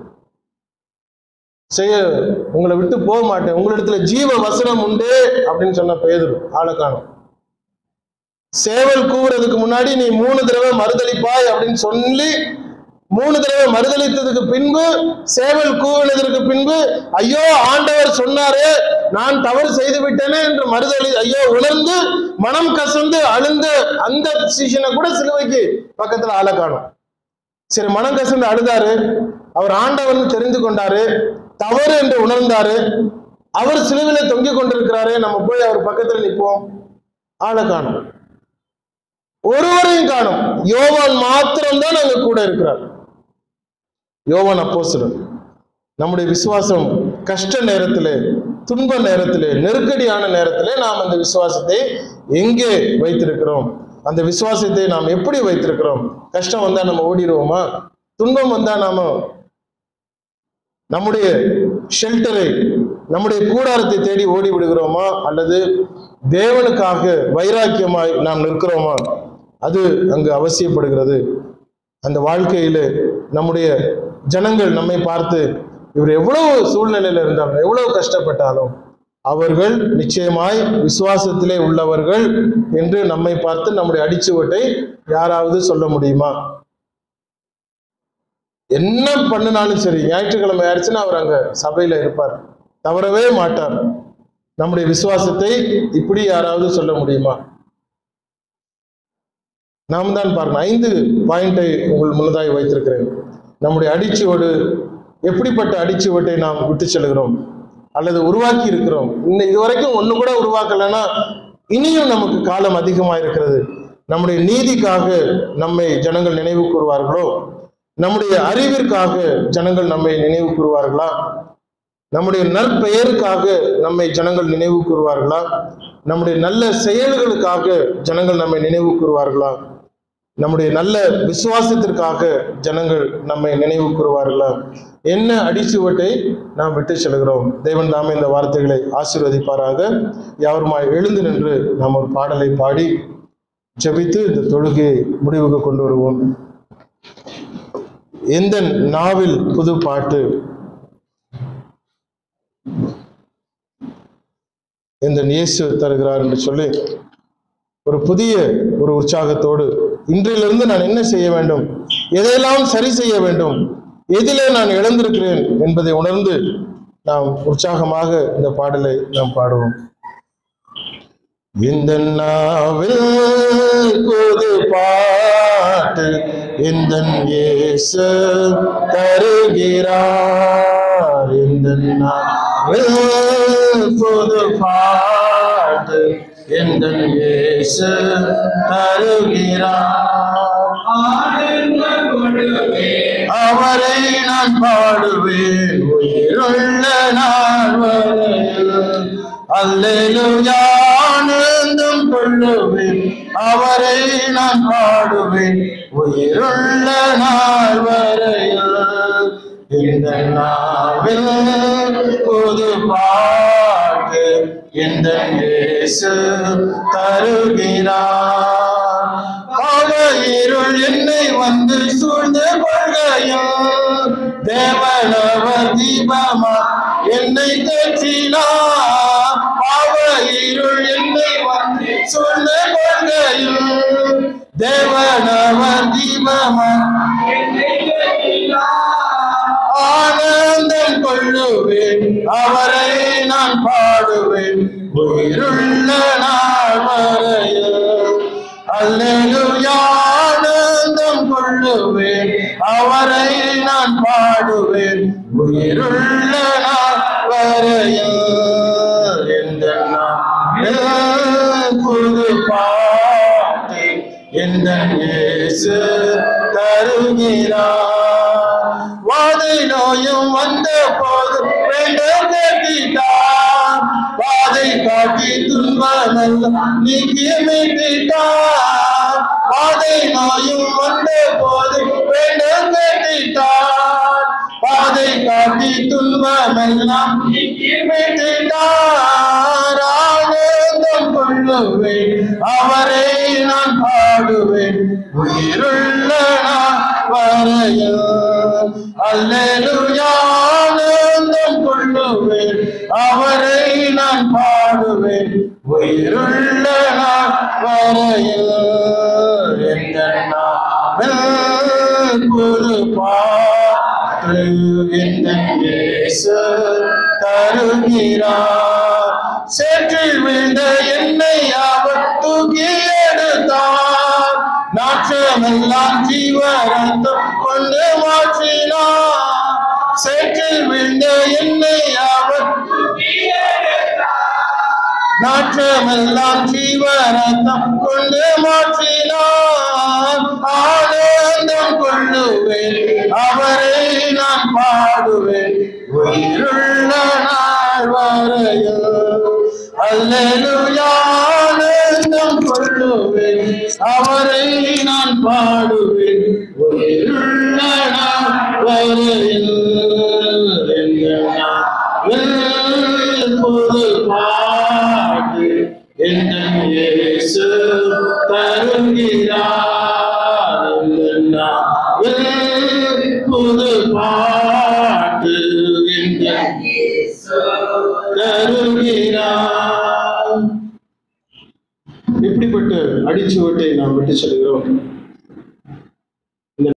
செய்ய உங்களை விட்டு போக மாட்டேன் உங்களிடத்துல ஜீவ வசனம் உண்டு அப்படின்னு சொன்ன பேதுரு ஆளை காணும் சேவல் கூவுறதுக்கு முன்னாடி நீ மூணு தடவை மறுதளிப்பாய் அப்படின்னு சொல்லி மூணு தடவை மறுதளித்ததுக்கு பின்பு சேவல் கூவினதற்கு பின்பு ஐயோ ஆண்டவர் சொன்னாரே நான் தவறு செய்து விட்டேனே என்று மறுதளி ஐயோ உணர்ந்து மனம் கசந்து அழுந்த அந்த சீசனை கூட சிலுவைக்கு பக்கத்துல ஆளை காணும் சரி மனம் கசந்து அழுதாரு அவர் ஆண்டவர்னு தெரிந்து கொண்டாரு தவறு என்று உணர்ந்தாரு அவர் சிலுவில தொங்கிக் கொண்டிருக்கிறாரே நம்ம போய் அவர் பக்கத்துல நிற்போம் ஆளை காணும் ஒருவரையும் காணும் யோவான் மாத்திரம்தான் அங்க கூட இருக்கிறார் யோவான் அப்போஸ்தலன் நம்முடைய விசுவாசம் கஷ்ட நேரத்திலே துன்ப நேரத்திலே நெருக்கடியான நேரத்திலே நாம் அந்த விசுவாசத்தை எங்கே வைத்திருக்கிறோம் அந்த விசுவாசத்தை நாம் எப்படி வைத்திருக்கிறோம் கஷ்டம் வந்தா நம்ம ஓடிடுவோமா துன்பம் வந்தா நாம நம்முடைய ஷெல்டரை நம்முடைய கூடாரத்தை தேடி ஓடி விடுகிறோமா அல்லது தேவனுக்காக வைராக்கியமாய் நாம் நிற்கிறோமா அது அங்கு அவசியப்படுகிறது அந்த வாழ்க்கையில நம்முடைய ஜனங்கள் நம்மை பார்த்து இவர் எவ்வளவு சூழ்நிலையில இருந்தாலும் எவ்வளவு கஷ்டப்பட்டாலும் அவர்கள் நிச்சயமாய் விசுவாசத்திலே உள்ளவர்கள் என்று நம்மை பார்த்து நம்முடைய அடிச்சுவட்டை யாராவது சொல்ல முடியுமா என்ன பண்ணினாலும் சரி ஞாயிற்றுக்கிழமை ஆயிடுச்சுன்னா அவர் அங்க சபையில இருப்பார் தவறவே மாட்டார் நம்முடைய விசுவாசத்தை இப்படி யாராவது சொல்ல முடியுமா நாம் தான் பாருங்க ஐந்து பாயிண்டை உங்கள் முன்னதாய் வைத்திருக்கிறேன் நம்முடைய அடிச்சுவடு எப்படிப்பட்ட அடிச்சுவட்டை நாம் விட்டு செல்கிறோம் அல்லது உருவாக்கி இருக்கிறோம் இன்னும் இதுவரைக்கும் ஒண்ணு கூட உருவாக்கலைன்னா இனியும் நமக்கு காலம் அதிகமா இருக்கிறது நம்முடைய நீதிக்காக நம்மை ஜனங்கள் நினைவு கூறுவார்களோ நம்முடைய அறிவிற்காக ஜனங்கள் நம்மை நினைவு கூறுவார்களா நம்முடைய நற்பெயருக்காக நம்மை ஜனங்கள் நினைவு கூறுவார்களா நம்முடைய நல்ல செயல்களுக்காக ஜனங்கள் நம்மை நினைவு கூறுவார்களா நம்முடைய நல்ல விசுவாசத்திற்காக ஜனங்கள் நம்மை நினைவு கூறுவார்களா என்ன அடிச்சுவட்டை நாம் விட்டு செல்கிறோம் தேவன் தாமே இந்த வார்த்தைகளை ஆசீர்வதிப்பாராக யாவருமாய் எழுந்து நின்று நாம் ஒரு பாடலை பாடி ஜெபித்து இந்த தொழுகையை முடிவுக்கு கொண்டு வருவோம் எந்த நாவில் புது பாட்டு இந்த இயேசு தருகிறார் என்று சொல்லி ஒரு புதிய ஒரு உற்சாகத்தோடு இன்றிலிருந்து நான் என்ன செய்ய வேண்டும் எதையெல்லாம் சரி செய்ய வேண்டும் எதிலே நான் இழந்திருக்கிறேன் என்பதை உணர்ந்து நாம் உற்சாகமாக இந்த பாடலை நாம் பாடுவோம் இந்த நாவில் புது பாட்டு இந்த இயேசு தருகிறார் இந்த நாவில் புது பாட்டு இந்த இயேசு தருகிறார் அவரை நான் பாடுவேன் உயிருள்ள நாள் வரையில் அல்லேலூயா ஆனந்தம் கொள்ளுவேன் அவரை நான் பாடுவேன் உயிருள்ள நாள் வரையில் இந்த நாவில் புது பாட்டு இந்த இயேசு தருகிறார் பாவ இருள் என்னை வந்து சூழ்ந்து கொள்கையில் தேவனவர் தீபமா என்னை தேற்றினார் பாவ இருள் என்னை வந்து சூழ்ந்து கொள்கையில் தேவனவர் தீபமா என்னை தேற்றினார் ஆனந்தம் கொள்ளுவேன் அவரை நான் பாடுவேன் உயிருள்ள நாள் வரையில் அல்லேலூயா ஆனந்தம் கொள்ளுவேன் அவரை நான் பாடுவேன் உயிருள்ள நாள் வரையில் இந்த நாளில் புது பாட்டு எந்த இயேசு தருகிறார் வாதை நோயும் வந்த போது வேண்டும் கேட்டிட்டார் பாதை காட்டி துன்பமெல்லாம் நீக்கி மீட்டிட்டார் பாதை நோயும் வந்த போது வேண்டும் கேட்டிட்டார் பாதை காட்டி துன்பமெல்லாம் நீக்கி மீட்டிட்டார் ஆனந்தம் கொள்ளுவேன் அவரை நான் பாடுவேன் உயிருள்ள நான் வரையில் அல்லேலூயா ஆனந்தம் கொள்ளுவேன் அவரை நான் பாடுவேன் உயிருள்ள நான் வரையில் எந்த நாவில் புது பாட்டு இந்த இயேசு தருகிறார் சேற்றில் விழுந்த என்னை அவர் தூக்கி எடுத்தார் நாற்றமெல்லாம் ஜீவரத்தம் கொண்டு மாற்றினார் சேற்றில் விழுந்த என்னை அவர் தூக்கி நாற்றமெல்லாம் ஜீவரத்தம் கொண்டு மாற்றினார் ஆனந்தம் கொள்ளுவேன் அவரை நான் பாடுவேன் உயிருள்ள நாள் வரையில் அல்லேலூயா ஆனந்தம் கொள்ளுவேன் அவரை நான் பாடுவேன் உயிருள்ள நாள் வரையில் எங்கள் நாவில் புது பாட்டு என்ன இயேசு தருகிறார் எங்கள் நாவில் புது பாட்டு எங்கள் தருகிறார் இப்படிப்பட்ட அடிச்சுவட்டை நாம் விட்டு செல்கிறோம்